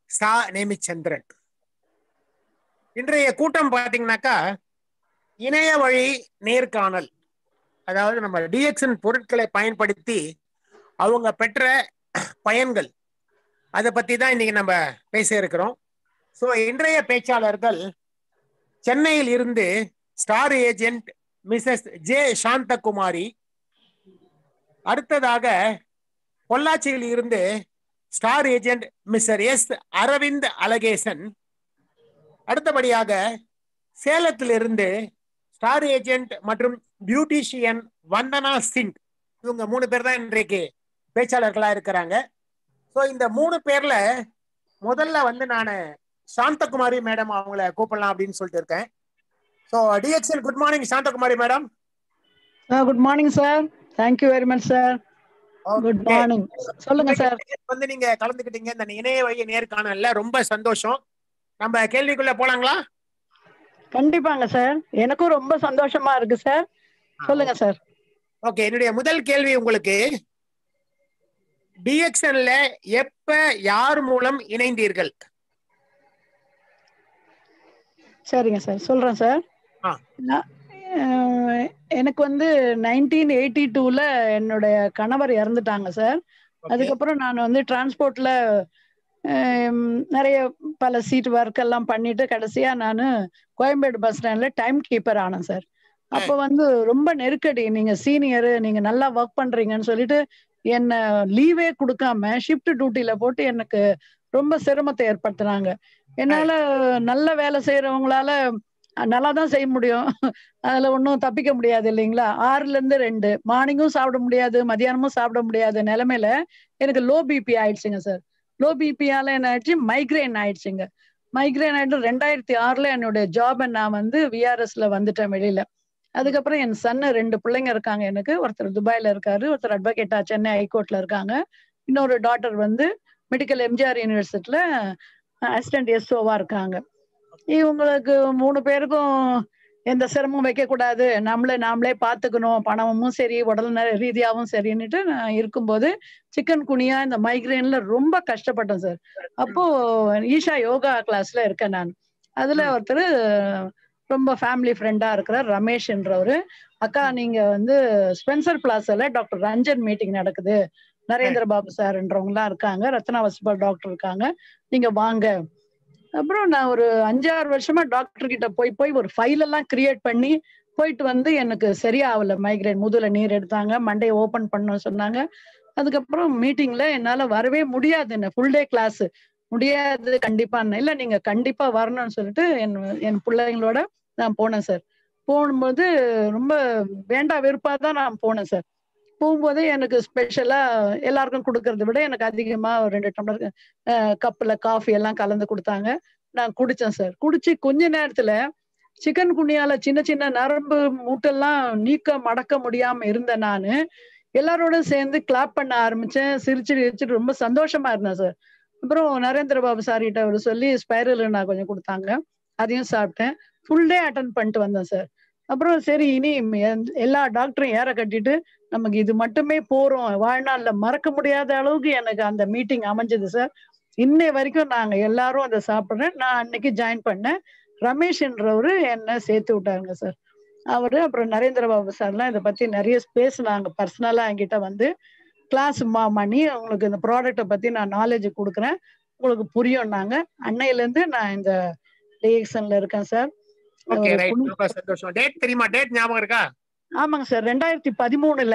சா நேமிச்சந்திரன் இன்றைய கூட்டம் பாத்தீங்கன்னாக்கா இணைய வழி நேர்காணல் அதாவது நம்ம டிஎக்ஸன் பொருட்களை பயன்படுத்தி அவங்க பெற்ற பயன்கள் அதை பத்தி தான் இன்னைக்கு நம்ம பேச இருக்கிறோம் ஸோ இன்றைய பேச்சாளர்கள் சென்னையில் இருந்து star agent Mrs J Shanthakumari அடுத்ததாக பொள்ளாச்சியில் இருந்து star agent mister S Aravind Alagesan அடுத்தபடியாக சேலத்திலிருந்து ஸ்டார் ஏஜென்ட் மற்றும் பியூட்டிஷியன் வந்தனா சிங் இவங்க மூணு பேர் தான் இன்றைக்கு பேச்சாளர்களா இருக்கிறாங்க ஸோ இந்த மூணு பேர்ல முதல்ல வந்து நான் சாந்தகுமாரி மேடம் அவங்கள கூப்பிடலாம் அப்படின்னு சொல்லிட்டு இருக்கேன் so DXN good morning Shanthakumari madam good morning sir thank you very much sir good morning சொல்லுங்க சார் வந்து நீங்க கலந்துக்கிட்டீங்க இந்த இணைய வழி நேர்காணல்ல ரொம்ப சந்தோஷம் நம்ம கேள்விக்குள்ள போலாங்களா கண்டிப்பாங்க சார் எனக்கும் ரொம்ப சந்தோஷமா இருக்கு சார் சொல்லுங்க சார் ஓகே என்னுடைய முதல் கேள்வி உங்களுக்கு டிஎக்ஷன்ல எப்ப யார் மூலம் இணைந்தீர்கள் சரிங்க சார் சொல்றேன் சார் ஆ. நான், அஹ், எனக்கு வந்து நைன்டீன் எயிட்டி டூல என்னுடைய கணவர் இறந்துட்டாங்க சார் Okay. அதுக்கப்புறம் நான் வந்து டிரான்ஸ்போர்ட்ல நிறைய பல சீட் ஒர்க் எல்லாம் பண்ணிட்டு கடைசியா நான் கோயம்பேடு பஸ் ஸ்டாண்ட்ல டைம் கீப்பர் ஆனேன் சார் அப்போ வந்து ரொம்ப நெருக்கடி நீங்க சீனியர் நீங்க நல்லா ஒர்க் பண்றீங்கன்னு சொல்லிட்டு என்ன லீவே கொடுக்காம ஷிஃப்ட் டியூட்டில போட்டு எனக்கு ரொம்ப சிரமத்தை ஏற்படுத்தினாங்க என்னால நல்ல வேலை செய்யறவங்களால நல்லா தான் செய்ய முடியும் அதுல ஒன்றும் தப்பிக்க முடியாது இல்லைங்களா ஆறுல இருந்து ரெண்டு மார்னிங்கும் சாப்பிட முடியாது மதியானமும் சாப்பிட முடியாத நிலைமையில எனக்கு லோ பிபி ஆயிடுச்சுங்க சார் லோ பிபியால என்ன ஆயிடுச்சு மைக்ரேன் ஆயிடுச்சுங்க மைக்ரேன் ஆயிட்டு ரெண்டாயிரத்தி ஆறுல என்னுடைய ஜாபை நான் வந்து விஆர்எஸ்ல வந்துட்டேன் வெளியில அதுக்கப்புறம் என் சன்னு ரெண்டு பிள்ளைங்க இருக்காங்க எனக்கு ஒருத்தர் துபாயில இருக்காரு ஒருத்தர் அட்வொகேட்டா சென்னை ஹைகோர்ட்ல இருக்காங்க இன்னொரு டாட்டர் வந்து மெடிக்கல் எம்ஜிஆர் யூனிவர்சிட்டியில அசிஸ்டன்ட் எஸ்ஓவா இருக்காங்க இவங்களுக்கு மூணு பேருக்கும் எந்த சிரமம் வைக்க கூடாது நம்மளே நாமளே பாத்துக்கணும் பணமும் சரி உடல் நல ரீதியாவும் சரின்னுட்டு நான் இருக்கும்போது சிக்கன் குனியா இந்த மைக்ரேன்ல ரொம்ப கஷ்டப்பட்டேன் சார் அப்போ ஈஷா யோகா கிளாஸ்ல இருக்கேன் நான் அதுல ஒருத்தர் ரொம்ப ஃபேமிலி ஃப்ரெண்டா இருக்கிற ரமேஷ்ன்றவரு அக்கா நீங்க வந்து ஸ்பென்சர் பிளாஸ்ல டாக்டர் ரஞ்சன் மீட்டிங் நடக்குது நரேந்திர பாபு சார்ன்றவங்கலாம் இருக்காங்க ரத்னா வசுபல் டாக்டர் இருக்காங்க நீங்க வாங்க அப்புறம் நான் ஒரு அஞ்சாறு வருஷமா டாக்டர் கிட்ட போய் போய் ஒரு ஃபைல் எல்லாம் கிரியேட் பண்ணி போயிட்டு வந்து எனக்கு சரியாகல மைக்ரைன் முதுல நீர் எடுத்தாங்க மண்டே ஓபன் பண்ண சொன்னாங்க அதுக்கப்புறம் மீட்டிங்ல என்னால வரவே முடியாது என்ன ஃபுல் டே கிளாஸ் முடியாது கண்டிப்பா இல்ல நீங்க கண்டிப்பா வரணும்னு சொல்லிட்டு என் என் பிள்ளைங்களோட நான் போனேன் சார் போகும்போது ரொம்ப வேண்டா வெறுப்பா தான் நான் போனேன் சார் போகும்போதே எனக்கு ஸ்பெஷலா எல்லாருக்கும் கொடுக்கறத விட எனக்கு அதிகமா ஒரு ரெண்டு டம்ளர் கப்ல காஃபி எல்லாம் கலந்து கொடுத்தாங்க நான் குடிச்சேன் சார் குடிச்சு கொஞ்ச நேரத்துல சிக்கன் குனியால சின்ன சின்ன நரம்பு மூட்டெல்லாம் நீக்க மடக்க முடியாம இருந்த நானு எல்லாரோட சேர்ந்து கிளாப் பண்ண ஆரம்பிச்சேன் சிரிச்சு சிரிச்சுட்டு ரொம்ப சந்தோஷமா இருந்தேன் சார் அப்புறம் நரேந்திர பாபு சார் கிட்ட அவர் சொல்லி ஸ்பைரல் நான் கொஞ்சம் கொடுத்தாங்க அதையும் சாப்பிட்டேன் ஃபுல் டே அட்டன் பண்ணிட்டு வந்தேன் சார் அப்புறம் சரி இனி எல்லா டாக்டரும் ஏற கட்டிட்டு நமக்கு இது மட்டுமே போறோம் வாழ்நாள்ல மறக்க முடியாத அளவுக்கு எனக்கு அந்த மீட்டிங் அமைஞ்சது சார் இன்னை வரைக்கும் நாங்க எல்லாரும் அதை சாப்பிட்றேன் நான் அன்னைக்கு ஜாயின் பண்ணேன் ரமேஷ்ன்றவரு என்ன சேர்த்து விட்டாருங்க சார் அவரு அப்புறம் நரேந்திர பாபு சார்லாம் இதை பத்தி நிறைய பேசினாங்க பர்சனலா என்கிட்ட வந்து கிளாஸ் மா மணி உங்களுக்கு இந்த ப்ராடக்ட்டை பத்தி நான் நாலேஜ் கொடுக்குறேன் உங்களுக்கு புரியும்னாங்க அன்னையில இருந்து நான் இந்த டிஎக்ஷன்ல இருக்கேன் சார் ஓகே ரைட் ரொம்ப சந்தோஷம் டேட் தெரியுமா டேட் ஞாபகம் இருக்கா ஆமாங்க சார் ரெண்டாயிரத்தி பதிமூணுல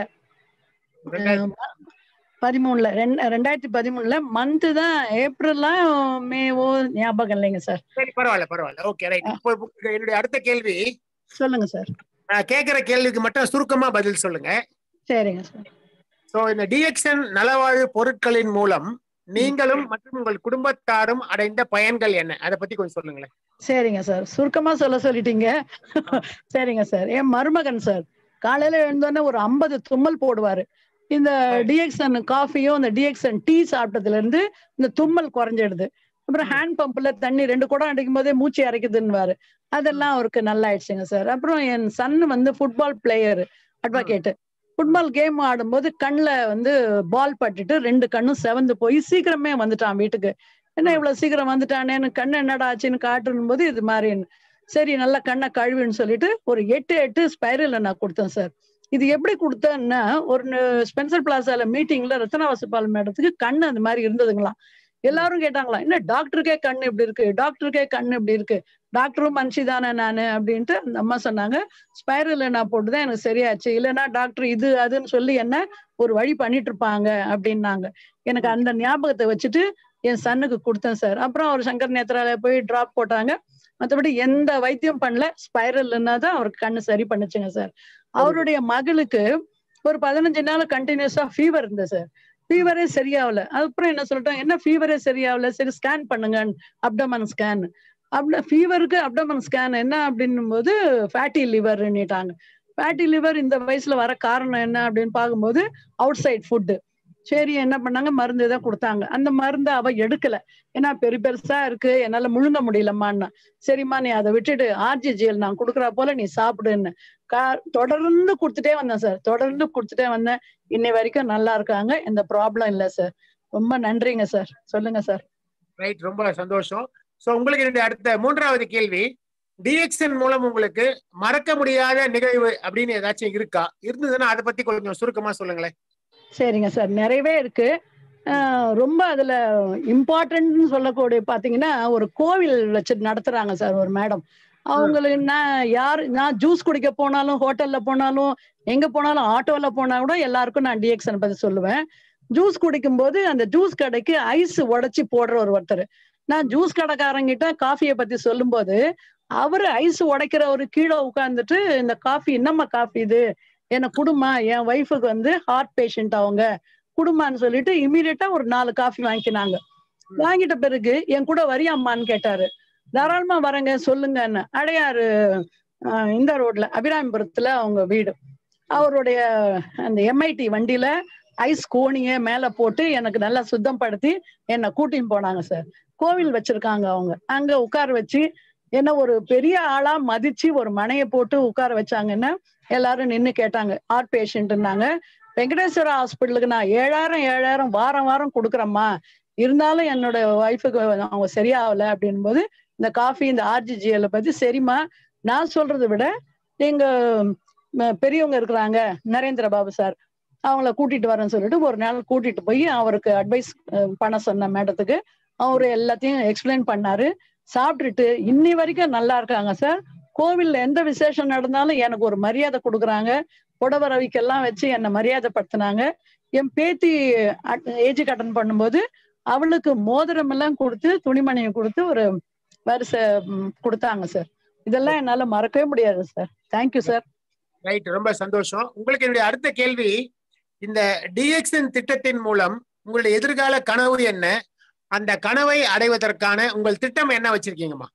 பதிமூணுல ரெண்டாயிரத்தி பதிமூணுல மந்த் தான் ஏப்ரல்லாம் மேவோ ஞாபகம் இல்லைங்க சார் சரி பரவாயில்ல பரவாயில்ல ஓகே ரைட் இப்போ என்னுடைய அடுத்த கேள்வி சொல்லுங்க சார் நான் கேட்கிற கேள்விக்கு மட்டும் சுருக்கமா பதில் சொல்லுங்க சரிங்க சார் சோ இந்த டிஎக்ஷன் நலவாழ்வு பொருட்களின் மூலம் நீங்களும் மற்றும் உங்கள் குடும்பத்தாரும் அடைந்த பயன்கள் என்ன அதை பத்தி கொஞ்சம் சொல்லுங்களேன் சரிங்க சார் சுருக்கமா சொல்ல சொல்லிட்டீங்க சரிங்க சார் என் மருமகன் சார் காலையில எழுந்தோடனே ஒரு ஐம்பது தும்மல் போடுவாரு இந்த டிஎக்சன் காஃபியும் இந்த டிஎக்சன் டீ சாப்பிட்டதுல இருந்து இந்த தும்மல் குறைஞ்சிடுது அப்புறம் ஹேண்ட் பம்ப்ல தண்ணி ரெண்டு குடம் அடிக்கும் போதே மூச்சு அரைக்குதுன்னுவாரு அதெல்லாம் அவருக்கு நல்லா ஆயிடுச்சுங்க சார் அப்புறம் என் சன் வந்து football player advocate football game ஆடும்போது கண்ணில் வந்து பால் பட்டுட்டு ரெண்டு கண்ணும் செவந்து போய் சீக்கிரமே வந்துட்டான் வீட்டுக்கு என்ன இவ்வளவு சீக்கிரம் வந்துட்டானேன்னு கண்ணு என்னடா ஆச்சுன்னு காட்டுன்னு போது இது மாதிரின்னு சரி நல்லா கண்ணை கழுவின்னு சொல்லிட்டு ஒரு எட்டு எட்டு ஸ்பைரல்ல நான் கொடுத்தேன் சார் இது எப்படி கொடுத்தேன்னா ஒரு ஸ்பென்சர் பிளாசால மீட்டிங்ல ரத்னா வசுபால் மேடத்துக்கு கண்ணு அந்த மாதிரி இருந்ததுங்களாம் எல்லாரும் கேட்டாங்களா என்ன டாக்டருக்கே கண்ணு இப்படி இருக்கு டாக்டருக்கே கண்ணு இப்படி இருக்கு டாக்டரும் மனுஷி தானே நானு அப்படின்ட்டு அந்த அம்மா சொன்னாங்க ஸ்பைரல் நான் போட்டுதான் எனக்கு சரியாச்சு இல்லைன்னா டாக்டர் இது அதுன்னு சொல்லி என்ன ஒரு வழி பண்ணிட்டு இருப்பாங்க அப்படின்னாங்க எனக்கு அந்த ஞாபகத்தை வச்சுட்டு என் சன்னுக்கு கொடுத்தேன் சார் அப்புறம் அவர் சங்கர் நேத்ரால போய் டிராப் போட்டாங்க மற்றபடி எந்த வைத்தியம் பண்ணல ஸ்பைரல்னா தான் அவருக்கு கண்ணு சரி பண்ணுச்சுங்க சார் அவருடைய மகளுக்கு ஒரு பதினஞ்சு நாள் கண்டினியூஸா ஃபீவர் இருந்தது சார் ஃபீவரே சரியாகல அதுக்கப்புறம் என்ன சொல்லிட்டோம் என்ன ஃபீவரே சரியாகல சரி ஸ்கேன் பண்ணுங்க அப்டமன் ஸ்கேன் அப்ட ஃபீவருக்கு அப்டமன் ஸ்கேன் என்ன அப்படின்னும் போது ஃபேட்டி லிவர்ன்னுட்டாங்க ஃபேட்டி லிவர் இந்த வயசுல வர காரணம் என்ன அப்படின்னு பார்க்கும்போது அவுட் சைட் ஃபுட்டு சரி என்ன பண்ணாங்க மருந்து தான் கொடுத்தாங்க அந்த மருந்து அவ எடுக்கல ஏன்னா பெரு பெருசா இருக்கு என்னால முழுங்க முடியலம்மான்னா சரிம்மா நீ அதை விட்டுட்டு ஆர்ஜிஜிஎல் நான் கொடுக்குறா போல நீ சாப்பிடுன்னு கா தொடர்ந்து கொடுத்துட்டே வந்தேன் சார் தொடர்ந்து கொடுத்துட்டே வந்தேன் இன்னை வரைக்கும் நல்லா இருக்காங்க எந்த ப்ராப்ளம் இல்லை சார் ரொம்ப நன்றிங்க சார் சொல்லுங்க சார் ரைட் ரொம்ப சந்தோஷம் சோ உங்களுக்கு என்னுடைய அடுத்த மூன்றாவது கேள்வி டிஎக்ஷன் மூலம் உங்களுக்கு மறக்க முடியாத நிகழ்வு அப்படின்னு ஏதாச்சும் இருக்கா இருந்ததுன்னா அதை பத்தி கொஞ்சம் சுருக்கமா சொல்லுங்களேன் சரிங்க சார் நிறையவே இருக்கு ஆஹ் ரொம்ப அதுல இம்பார்ட்டன்ட்னு சொல்லக்கூடிய பாத்தீங்கன்னா ஒரு கோவில் வச்சு நடத்துறாங்க சார் ஒரு மேடம் அவங்களுக்கு நான் யார் நான் ஜூஸ் குடிக்க போனாலும் ஹோட்டல்ல போனாலும் எங்க போனாலும் ஆட்டோல போனா கூட எல்லாருக்கும் நான் டிஎக்ஷன் பத்தி சொல்லுவேன் ஜூஸ் குடிக்கும் போது அந்த ஜூஸ் கடைக்கு ஐஸ் உடைச்சி போடுற ஒரு ஒருத்தர் நான் ஜூஸ் கடைக்காரங்கிட்ட காஃபியை பத்தி சொல்லும்போது அவரு ஐஸ் உடைக்கிறவரு கீழே உட்கார்ந்துட்டு இந்த காஃபி என்னம்மா காஃபி இது என்ன குடுமா என் ஒய்ஃபுக்கு வந்து ஹார்ட் பேஷண்ட் அவங்க குடுமான்னு சொல்லிட்டு இமீடியட்டா ஒரு நாலு காஃபி வாங்கிக்கினாங்க வாங்கிட்ட பிறகு என் கூட வரியாம்மான்னு கேட்டாரு தாராளமா வரேங்க சொல்லுங்கன்னு அடையாறு ஆஹ் இந்த ரோட்ல அபிராமிபுரத்துல அவங்க வீடு அவருடைய அந்த எம்ஐடி வண்டியில ஐஸ் கோணிய மேல போட்டு எனக்கு நல்லா சுத்தம் படுத்தி என்னை கூட்டின்னு போனாங்க சார் கோவில் வச்சிருக்காங்க அவங்க அங்க உட்கார வச்சு என்ன ஒரு பெரிய ஆளா மதிச்சு ஒரு மனையை போட்டு உட்கார வச்சாங்கன்னா எல்லாரும் நின்னு கேட்டாங்க ஹார்ட் பேஷண்ட்னாங்க வெங்கடேஸ்வரா ஹாஸ்பிட்டலுக்கு நான் ஏழாயிரம் ஏழாயிரம் வாரம் வாரம் கொடுக்குறேம்மா இருந்தாலும் என்னோட ஒய்ஃபுக்கு அவங்க சரியாகல அப்படின் போது இந்த காஃபி இந்த ஆர்ஜிஜிஎல் பத்தி சரிம்மா நான் சொல்றதை விட எங்க ம- பெரியவங்க இருக்கிறாங்க நரேந்திர பாபு சார் அவங்கள கூட்டிட்டு வரேன்னு சொல்லிட்டு ஒரு நாள் கூட்டிட்டு போய் அவருக்கு அட்வைஸ் பண்ண சொன்ன மேடத்துக்கு அவரு எல்லாத்தையும் எக்ஸ்பிளைன் பண்ணாரு சாப்பிட்டுட்டு இன்னி வரைக்கும் நல்லா இருக்காங்க சார் கோவில்ல எந்த விசேஷம் நடந்தாலும் எனக்கு ஒரு மரியாதை கொடுக்குறாங்க புடவை ரவிக்கெல்லாம் வச்சு என்னை மரியாதைப்படுத்தினாங்க என் பேத்தி ஏஜ் அட்டன் பண்ணும்போது அவளுக்கு மோதிரம் எல்லாம் கொடுத்து துணிமணியை கொடுத்து ஒரு வரிசை ம், கொடுத்தாங்க சார் இதெல்லாம் என்னால மறக்கவே முடியாது சார் தேங்க்யூ சார் ரைட் ரொம்ப சந்தோஷம் உங்களுக்கு என்னுடைய அடுத்த கேள்வி இந்த டிஎக்ஷன் திட்டத்தின் மூலம் உங்களுடைய எதிர்கால கனவு என்ன அந்த கனவை அடைவதற்கான உங்கள் திட்டம் என்ன வச்சிருக்கீங்கம்மா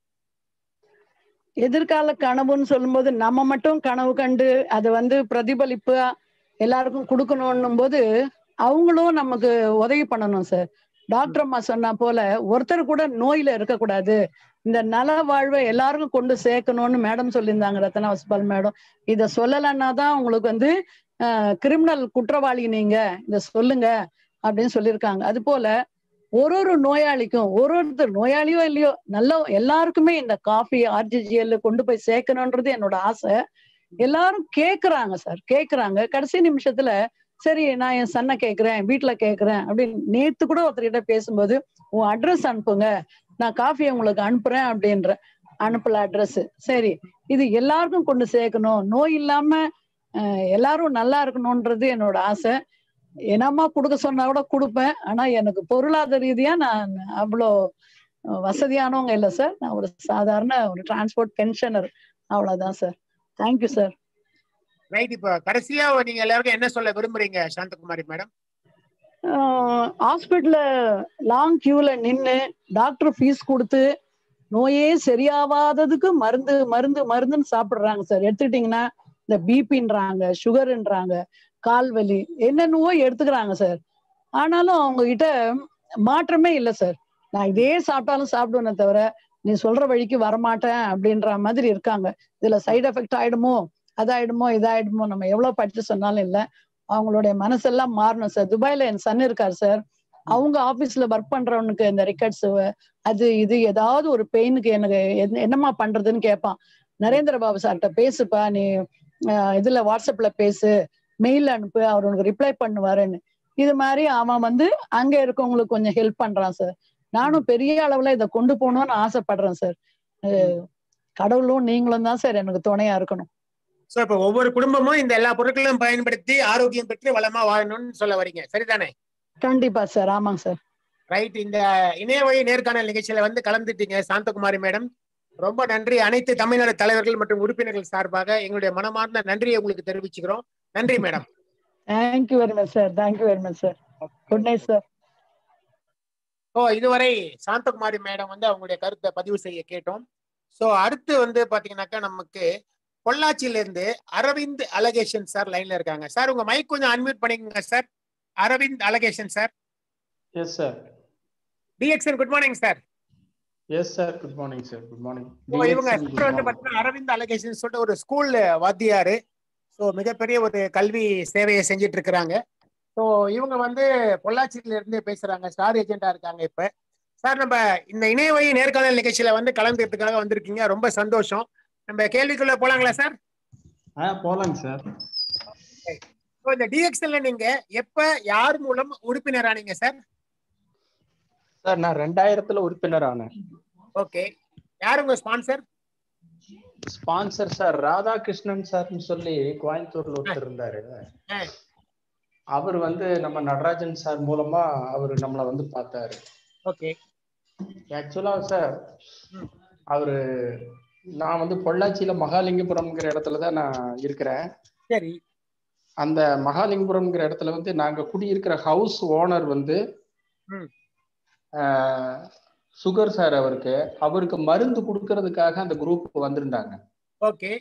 எதிர்கால கனவுன்னு சொல்லும்போது நம்ம மட்டும் கனவு கண்டு அதை வந்து பிரதிபலிப்பா எல்லாருக்கும் கொடுக்கணும்னும் போது அவங்களும் நமக்கு உதவி பண்ணணும் சார் டாக்டர் அம்மா சொன்னா போல ஒருத்தர் கூட நோயில இருக்கக்கூடாது இந்த நல வாழ்வை எல்லாருக்கும் கொண்டு சேர்க்கணும்னு மேடம் சொல்லியிருந்தாங்க ரத்னா வசுபால் மேடம் இத சொல்லலைன்னா தான் உங்களுக்கு வந்து கிரிமினல் குற்றவாளி நீங்க இத சொல்லுங்க அப்படின்னு சொல்லியிருக்காங்க அது போல ஒரு ஒரு நோயாளிக்கும் ஒரு ஒருத்தர் நோயாளியோ இல்லையோ நல்ல எல்லாருக்குமே இந்த காஃபி ஆர்ஜிஜிஎல் கொண்டு போய் சேர்க்கணுன்றது என்னோட ஆசை எல்லாரும் கேக்குறாங்க சார் கேக்குறாங்க கடைசி நிமிஷத்துல சரி நான் என் சன்னை கேக்குறேன் வீட்டுல கேக்குறேன் அப்படின்னு நேத்து கூட ஒருத்தர்கிட்ட பேசும்போது உன் அட்ரஸ் அனுப்புங்க நான் காஃபியை உங்களுக்கு அனுப்புறேன் அப்படின்ற அனுப்பல அட்ரஸ் சரி இது எல்லாருக்கும் கொண்டு சேர்க்கணும் நோய் இல்லாம அஹ், எல்லாரும் நல்லா இருக்கணும்ன்றது என்னோட ஆசை என்னம்மா கொடுக்க சொன்னா கூட கொடுப்பேன் ஆனா எனக்கு பொருளாதார ரீதியா நான் அவ்வளோ அஹ், வசதியானவங்க இல்லை சார் நான் ஒரு சாதாரண ஒரு டிரான்ஸ்போர்ட் பென்ஷனர் அவ்வளவுதான் சார் தேங்க்யூ சார் ரைட் இப்போ கடைசியா நீங்க எல்லாருக்கும் என்ன சொல்ல விரும்புறீங்க சாந்தகுமாரி மேடம் ஹாஸ்பிட்டல்ல லாங் கியூல நின்னு டாக்டர் ஃபீஸ் கொடுத்து நோயே சரியாவாததுக்கு மருந்து மருந்து மருந்துன்னு சாப்பிடுறாங்க சார் எடுத்துக்கிட்டீங்கன்னா இந்த பிபின்றாங்க சுகர்ன்றாங்க கால் வலி என்னென்னவோ எடுத்துக்கிறாங்க சார் ஆனாலும் அவங்க கிட்ட மாற்றமே இல்லை சார் நான் இதே சாப்பிட்டாலும் சாப்பிடுவேனே தவிர நீ சொல்ற வழிக்கு வரமாட்டேன் அப்படின்ற மாதிரி இருக்காங்க இதுல சைடு எஃபெக்ட் ஆயிடுமோ அதாயிடுமோ இதாயிடுமோ நம்ம எவ்வளவு படிச்சு சொன்னாலும் இல்லை அவங்களுடைய மனசெல்லாம் மாறணும் சார் துபாயில என் சன் இருக்கார் சார் அவங்க ஆபீஸ்ல ஒர்க் பண்றவனுக்கு இந்த ரெக்கார்ட்ஸ் அது இது ஏதாவது ஒரு பெயினுக்கு எனக்கு என்ன- என்னம்மா பண்றதுன்னு கேட்பான் நரேந்திர பாபு சார்கிட்ட பேசுப்பா நீ அஹ், இதுல வாட்ஸ்அப்ல பேசு மெயில் அனுப்பு அவர் உனக்கு ரிப்ளை பண்ணுவாருன்னு இது மாதிரி அவன் வந்து அங்க இருக்கவங்களுக்கு கொஞ்சம் ஹெல்ப் பண்றான் சார் நானும் பெரிய அளவுல இதை கொண்டு போகணும்னு ஆசைப்படுறேன் சார் அஹ், கடவுளும் நீங்களும் தான் சார் எனக்கு துணையா இருக்கணும் சோ இப்ப ஒவ்வொரு குடும்பமும் இந்த எல்லா பொருட்களையும் பயன்படுத்தி ஆரோக்கியம் பெற்று வளமா வாழணும்னு சொல்ல வரீங்க சரிதானே கண்டிப்பா சார் ஆமாங்க சார் ரைட் இந்த இணைய வழி நேர்காணல் நிகழ்ச்சியில வந்து கலந்துட்டீங்க சாந்தகுமாரி மேடம் ரொம்ப நன்றி அனைத்து தமிழ்நாடு தலைவர்கள் மற்றும் உறுப்பினர்கள் சார்பாக எங்களுடைய மனமார்ந்த நன்றியை உங்களுக்கு தெரிவிச்சுக்கிறோம் நன்றி madam thank you very much sir thank you very much sir good night sir so இதுவரை சாந்தகுமாரி மேடம் வந்து அவங்களுடைய கருத்தை பதிவு செய்ய கேட்டோம் ஸோ அடுத்து வந்து பாத்தீங்கன்னாக்கா நமக்கு பொள்ளாச்சியில இருந்து அரவிந்த் அலகேஷன் சார் லைன்ல இருக்காங்க சார் உங்க மைக் கொஞ்சம் அன்மியூட் பண்ணிக்கோங்க sir Aravind Alagesan sir Yes, sir. DXN good morning sir Yes, sir. Good morning, sir. Good morning. So இவங்க DXN, good சார் வந்து morning. பாத்தீங்கன்னா அரவிந்த் அலகேஷன் சொல்லிட்டு ஒரு ஸ்கூல் வாத்தியாரு ஸோ மிகப்பெரிய ஒரு கல்வி சேவையை செஞ்சுட்டு இருக்கிறாங்க ஸோ இவங்க வந்து பொள்ளாச்சியில இருந்து பேசுறாங்க ஸ்டார் ஏஜென்டா இருக்காங்க இப்ப சார் நம்ம இந்த இணையவழி நேர்காணல் நிகழ்ச்சியில வந்து கலந்துக்கிறதுக்காக வந்திருக்கீங்க ரொம்ப சந்தோஷம் நம்ம கேள்விக்குள்ள போலாங்களா சார் ஆ போலாங்க சார் ஸோ இந்த டிஎக்ஸ்எல்ல நீங்க எப்ப யார் மூலம் உறுப்பினர் ஆனீங்க சார் சார் நான் ரெண்டாயிரத்துல உறுப்பினர் ஆனேன் ஓகே யார் உங்க ஸ்பான்சர் ஸ்பான்சர் சார் ராதாகிருஷ்ணன் சார்னு சொல்லி கோயம்புத்தூர்ல ஒருத்தர் இருந்தாரு ஆ. அவர் வந்து நம்ம நடராஜன் சார் மூலமா அவர் நம்மள வந்து பார்த்தாரு ஓகே ஆக்சுவலா சார் ம். அவரு நான் வந்து பொள்ளாச்சியில மகாலிங்கபுரம்ங்கிற இடத்துல தான் நான் இருக்கிறேன் சரி அந்த மகாலிங்கபுரம்ங்கிற இடத்துல வந்து நாங்க குடியிருக்கிற ஹவுஸ் ஓனர் வந்து ம். ஆஹ், சுகர் சார் அவருக்கு அவருக்கு மருந்து கொடுக்கறதுக்காக அந்த குரூப் வந்திருந்தாங்க ஓகே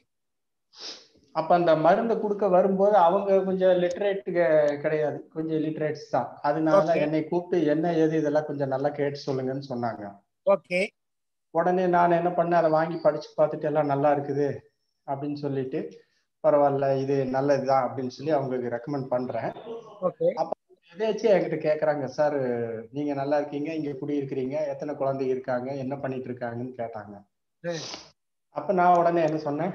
அப்ப அந்த மருந்து கொடுக்க வரும்போது அவங்க கொஞ்சம் லிட்டரேட் கிடையாது கொஞ்சம் லிட்டரேட்ஸ் தான் அதனால Okay. என்னை கூப்பிட்டு என்ன ஏது இதெல்லாம் கொஞ்சம் நல்லா கேட்டு சொல்லுங்கன்னு சொன்னாங்க ஓகே உடனே நான் என்ன பண்ணேன் அதை வாங்கி படிச்சு பார்த்துட்டு எல்லாம் நல்லா இருக்குது அப்படின்னு சொல்லிட்டு பரவாயில்ல இது நல்லதுதான் அப்படின்னு சொல்லி அவங்களுக்கு ரெக்கமெண்ட் பண்றேன் ஓகே எதாச்சும் என்கிட்ட கேக்குறாங்க சார் நீங்க நல்லா இருக்கீங்க இங்க குடியிருக்கிறீங்க எத்தனை குழந்தைங்க இருக்காங்க என்ன பண்ணிட்டு இருக்காங்கன்னு கேட்டாங்க ம். அப்ப நான் உடனே என்ன சொன்னேன்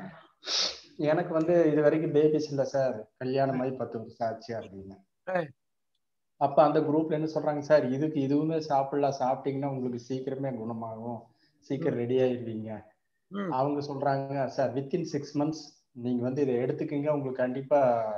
எனக்கு வந்து இது வரைக்கும் பேபிஸ் இல்ல சார் கல்யாணம் ஆகி பத்து வருஷம் ஆச்சு அப்படின்னு ம். அப்ப அந்த குரூப்ல என்ன சொல்றாங்க சார் இதுக்கு இதுவுமே சாப்பிடலாம் சாப்பிட்டீங்கன்னா உங்களுக்கு சீக்கிரமே குணமாகும் சீக்கிரம் ரெடி ஆயிருவீங்க ம் அவங்க சொல்றாங்க சார் வித்தின் சிக்ஸ் மந்த்ஸ் நீங்க வந்து இதை எடுத்துக்கங்க உங்களுக்கு கண்டிப்பா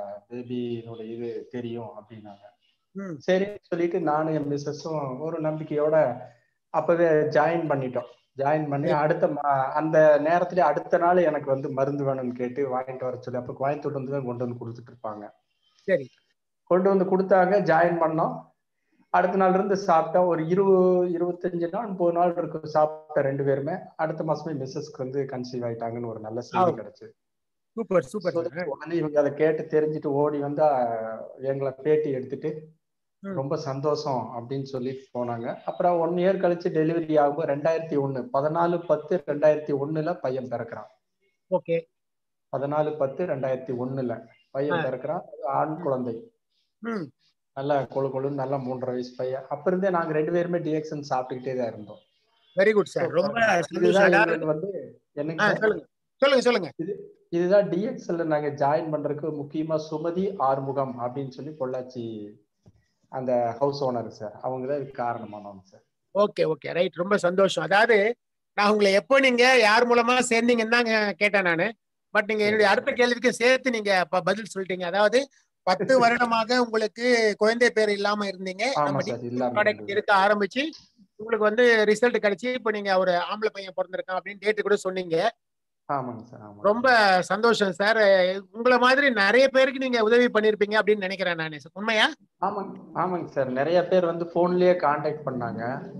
பேபியோட இது தெரியும் அப்படின்னாங்க ம் சரி சொல்லிட்டு நானும் என் மிஸ்ஸஸும் ஒரு நம்பிக்கையோட அப்பவே ஜாயின் பண்ணிட்டோம் ஜாயின் பண்ணி அடுத்த மா- அந்த நேரத்துல அடுத்த நாள் எனக்கு வந்து மருந்து வேணும்னு கேட்டு வாங்கிட்டு வர சொல்லி அப்ப கோயம்புத்தூர் வந்து தான் கொண்டு வந்து கொடுத்துட்டு இருப்பாங்க சரி கொண்டு வந்து கொடுத்தாங்க ஜாயின் பண்ணோம் அடுத்த நாள் இருந்து சாப்பிட்டா ஒரு இருபது இருபத்தஞ்சு நாள் முப்பது நாள் இருக்கும் சாப்பிட்ட ரெண்டு பேருமே அடுத்த மாசமே மிஸ்ஸஸ்க்கு வந்து கன்சீவ் ஆயிட்டாங்கன்னு ஒரு நல்ல செய்தி ஆ. கிடைச்சு சூப்பர் சூப்பர் உடனே இவங்க அதை கேட்டு தெரிஞ்சுட்டு ஓடி வந்து அஹ், எங்களை பேட்டி எடுத்துட்டு ம். ரொம்ப சந்தோஷம் அப்படின்னு சொல்லிட்டு போனாங்க அப்புறம் ஒன் இயர் கழிச்சு டெலிவரி ஆகும்போது ரெண்டாயிரத்தி ஒண்ணு பதினாலு பத்து ரெண்டாயிரத்தி ஒண்ணுல பையன் பிறக்கிறான் ஓகே பதினாலு பத்து ரெண்டாயிரத்தி ஒண்ணுல பையன் ஆ. பிறக்கிறான் அது ஆண் குழந்தை ம் நல்லா கொழு கொழுன்னு நல்லா மூன்றரை வயசு பையன் அப்ப இருந்தே நாங்க ரெண்டு பேருமே டிஎக்ஷன் சாப்பிட்டுக்கிட்டே தான் இருந்தோம் வெரி குட் சார் ரொம்ப சந்தோஷம் இதுதான் அதாவது- எங்களுக்கு வந்து ஆ, என்னங்க சொல்லுங்க சொல்லுங்க சொல்லுங்க இதுதான் டிஎக்ஸ்எல்ல நாங்க ஜாயின் பண்றதுக்கு முக்கியமா சுமதி ஆறுமுகம் அப்படின்னு சொல்லி பொள்ளாச்சி அந்த ஹவுஸ் ஓனர் சார் அவங்க தான் இதுக்கு காரணமானவங்க சார் ஓகே ஓகே ரைட் ரொம்ப சந்தோஷம் அதாவது நான் உங்களை எப்போ நீங்க யார் மூலமா சேர்ந்தீங்கன்னு தான் கேட்டேன் நானு பட் நீங்க என்னுடைய அடுத்த கேள்விக்கு சேர்த்து நீங்க ப- பதில் சொல்லிட்டீங்க அதாவது பத்து வருடமாக உங்களுக்கு குழந்தை பேர் இல்லாம இருந்தீங்க ஆமா நம்ம சார் இல்லாம ப்ராடக்ட் இருந்தது. இருக்க ஆரம்பிச்சு உங்களுக்கு வந்து ரிசல்ட் கிடைச்சு இப்போ நீங்க ஒரு ஆம்பளை பையன் பிறந்திருக்கான் அப்படின்னு டேட்டு கூட சொன்னீங்க ஆமாங்க சார் ஆமா ரொம்ப சந்தோஷம் சார் உங்களை மாதிரி நிறைய பேருக்கு நீங்க உதவி பண்ணிருப்பீங்க அப்படின்னு நினைக்கிறேன் நானு உண்மையா ஆமாங்க ஆமாங்க சார் நிறைய பேர் வந்து போன்லயே காண்டாக்ட் பண்ணாங்க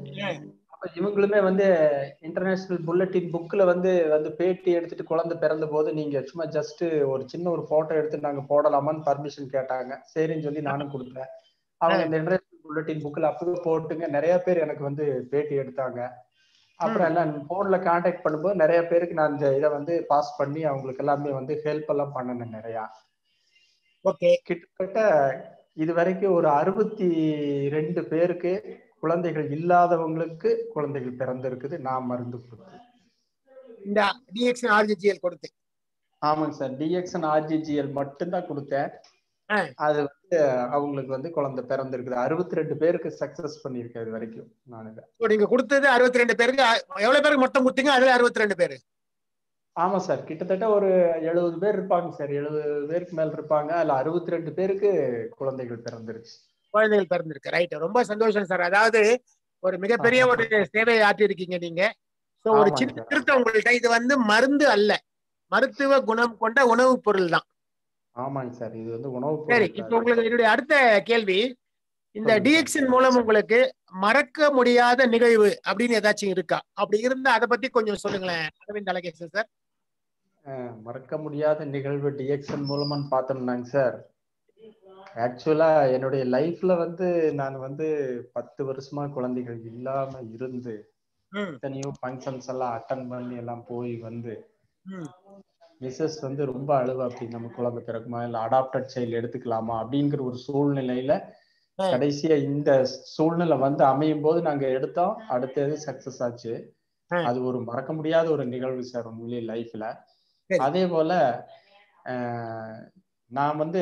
அப்ப இவங்களுமே வந்து இன்டர்நேஷனல் புல்லட்டின் புக்ல வந்து வந்து பேட்டி எடுத்துட்டு குழந்தை பிறந்த போது நீங்க சும்மா ஜஸ்ட் ஒரு சின்ன ஒரு போட்டோ எடுத்து நாங்க போடலாமான்னு பர்மிஷன் கேட்டாங்க சரின்னு சொல்லி நானும் கொடுத்தேன் அவங்க இந்த இன்டர்நேஷனல் புல்லட்டின் புக்ல அப்பவே போட்டுங்க நிறைய பேர் எனக்கு வந்து பேட்டி எடுத்தாங்க அப்புறம் எல்லாம் போன்ல காண்டாக்ட் பண்ணும்போது நிறைய பேருக்கு நான் இந்த இதை வந்து பாஸ் பண்ணி அவங்களுக்கு எல்லாமே வந்து ஹெல்ப் எல்லாம் பண்ணினேன் நிறையா ஓகே கிட்டத்தட்ட இது வரைக்கும் ஒரு அறுபத்தி ரெண்டு பேருக்கு குழந்தைகள் இல்லாதவங்களுக்கு குழந்தைகள் பிறந்திருக்குது நான் மருந்து கொடுத்து இந்த டிஎக்ஷன் ஆர்ஜிஜிஎல் கொடுத்து ஆமாங்க சார் டிஎக்ஸ்என் ஆர்ஜிஜிஎல் மட்டும்தான் கொடுத்தேன் ஆ. அது வந்து அவங்களுக்கு வந்து குழந்தை பிறந்திருக்குது அறுபத்தி ரெண்டு பேருக்கு சக்சஸ் பண்ணியிருக்கேன் இது வரைக்கும் நான் இதை So, நீங்க கொடுத்தது அறுபத்தி ரெண்டு பேருக்கு அ- எவ்வளவு பேருக்கு மொத்தம் கொடுத்தீங்க அதுல அறுபத்தி ரெண்டு பேரு ஆமா சார் கிட்டத்தட்ட ஒரு எழுபது பேர் இருப்பாங்க சார் எழுபது பேருக்கு மேல இருப்பாங்க அதுல அறுபத்தி ரெண்டு பேருக்கு குழந்தைகள் பிறந்திருச்சு குழந்தைகள் பிறந்திருக்கு ரைட் ரொம்ப சந்தோஷம் சார் அதாவது ஒரு மிகப்பெரிய ஒரு சேவை ஆற்றிருக்கீங்க நீங்க சோ ஒரு ஆமாங்க சின்ன சார். திருத்தம் உங்கள்ட்ட இது வந்து மருந்து அல்ல மருத்துவ குணம் கொண்ட உணவுப் பொருள் தான் ஆமாங்க சார் இது வந்து உணவு சரி பொருள் இப்ப சார். உங்களுக்கு என்னுடைய அடுத்த கேள்வி இந்த சொல்லுங்க. டிஎக்ஷன் மூலம் உங்களுக்கு மறக்க முடியாத நிகழ்வு அப்படின்னு ஏதாச்சும் இருக்கா அப்படி இருந்தா அதை பத்தி கொஞ்சம் சொல்லுங்களேன் அரவிந்த் அழகேசன் சார் அஹ், மறக்க முடியாத நிகழ்வு டிஎக்ஷன் மூலமான்னு பார்த்தோம்னாங்க சார் ஆக்சுவலா என்னுடைய லைஃப்ல வந்து நான் வந்து பத்து வருஷமா குழந்தைகள் இல்லாம இருந்து ம் எத்தனையோ ஃபங்க்ஷன்ஸ் எல்லாம் அட்டன் பண்ணி எல்லாம் போய் வந்து ம் மிஸ்ஸஸ் வந்து ரொம்ப அழுவ அப்படி நம்ம குழந்தை பிறக்குமா இல்ல அடாப்டட் சைல்டு எடுத்துக்கலாமா அப்படிங்கிற ஒரு சூழ்நிலையில ஆ. கடைசியா இந்த சூழ்நிலை வந்து அமையும் போது நாங்க எடுத்தோம் அடுத்தது சக்சஸ் ஆச்சு ஆ. அது ஒரு மறக்க முடியாத ஒரு நிகழ்வு சார் உண்மையிலே லைஃப்ல சரி. அதே போல அஹ், நான் வந்து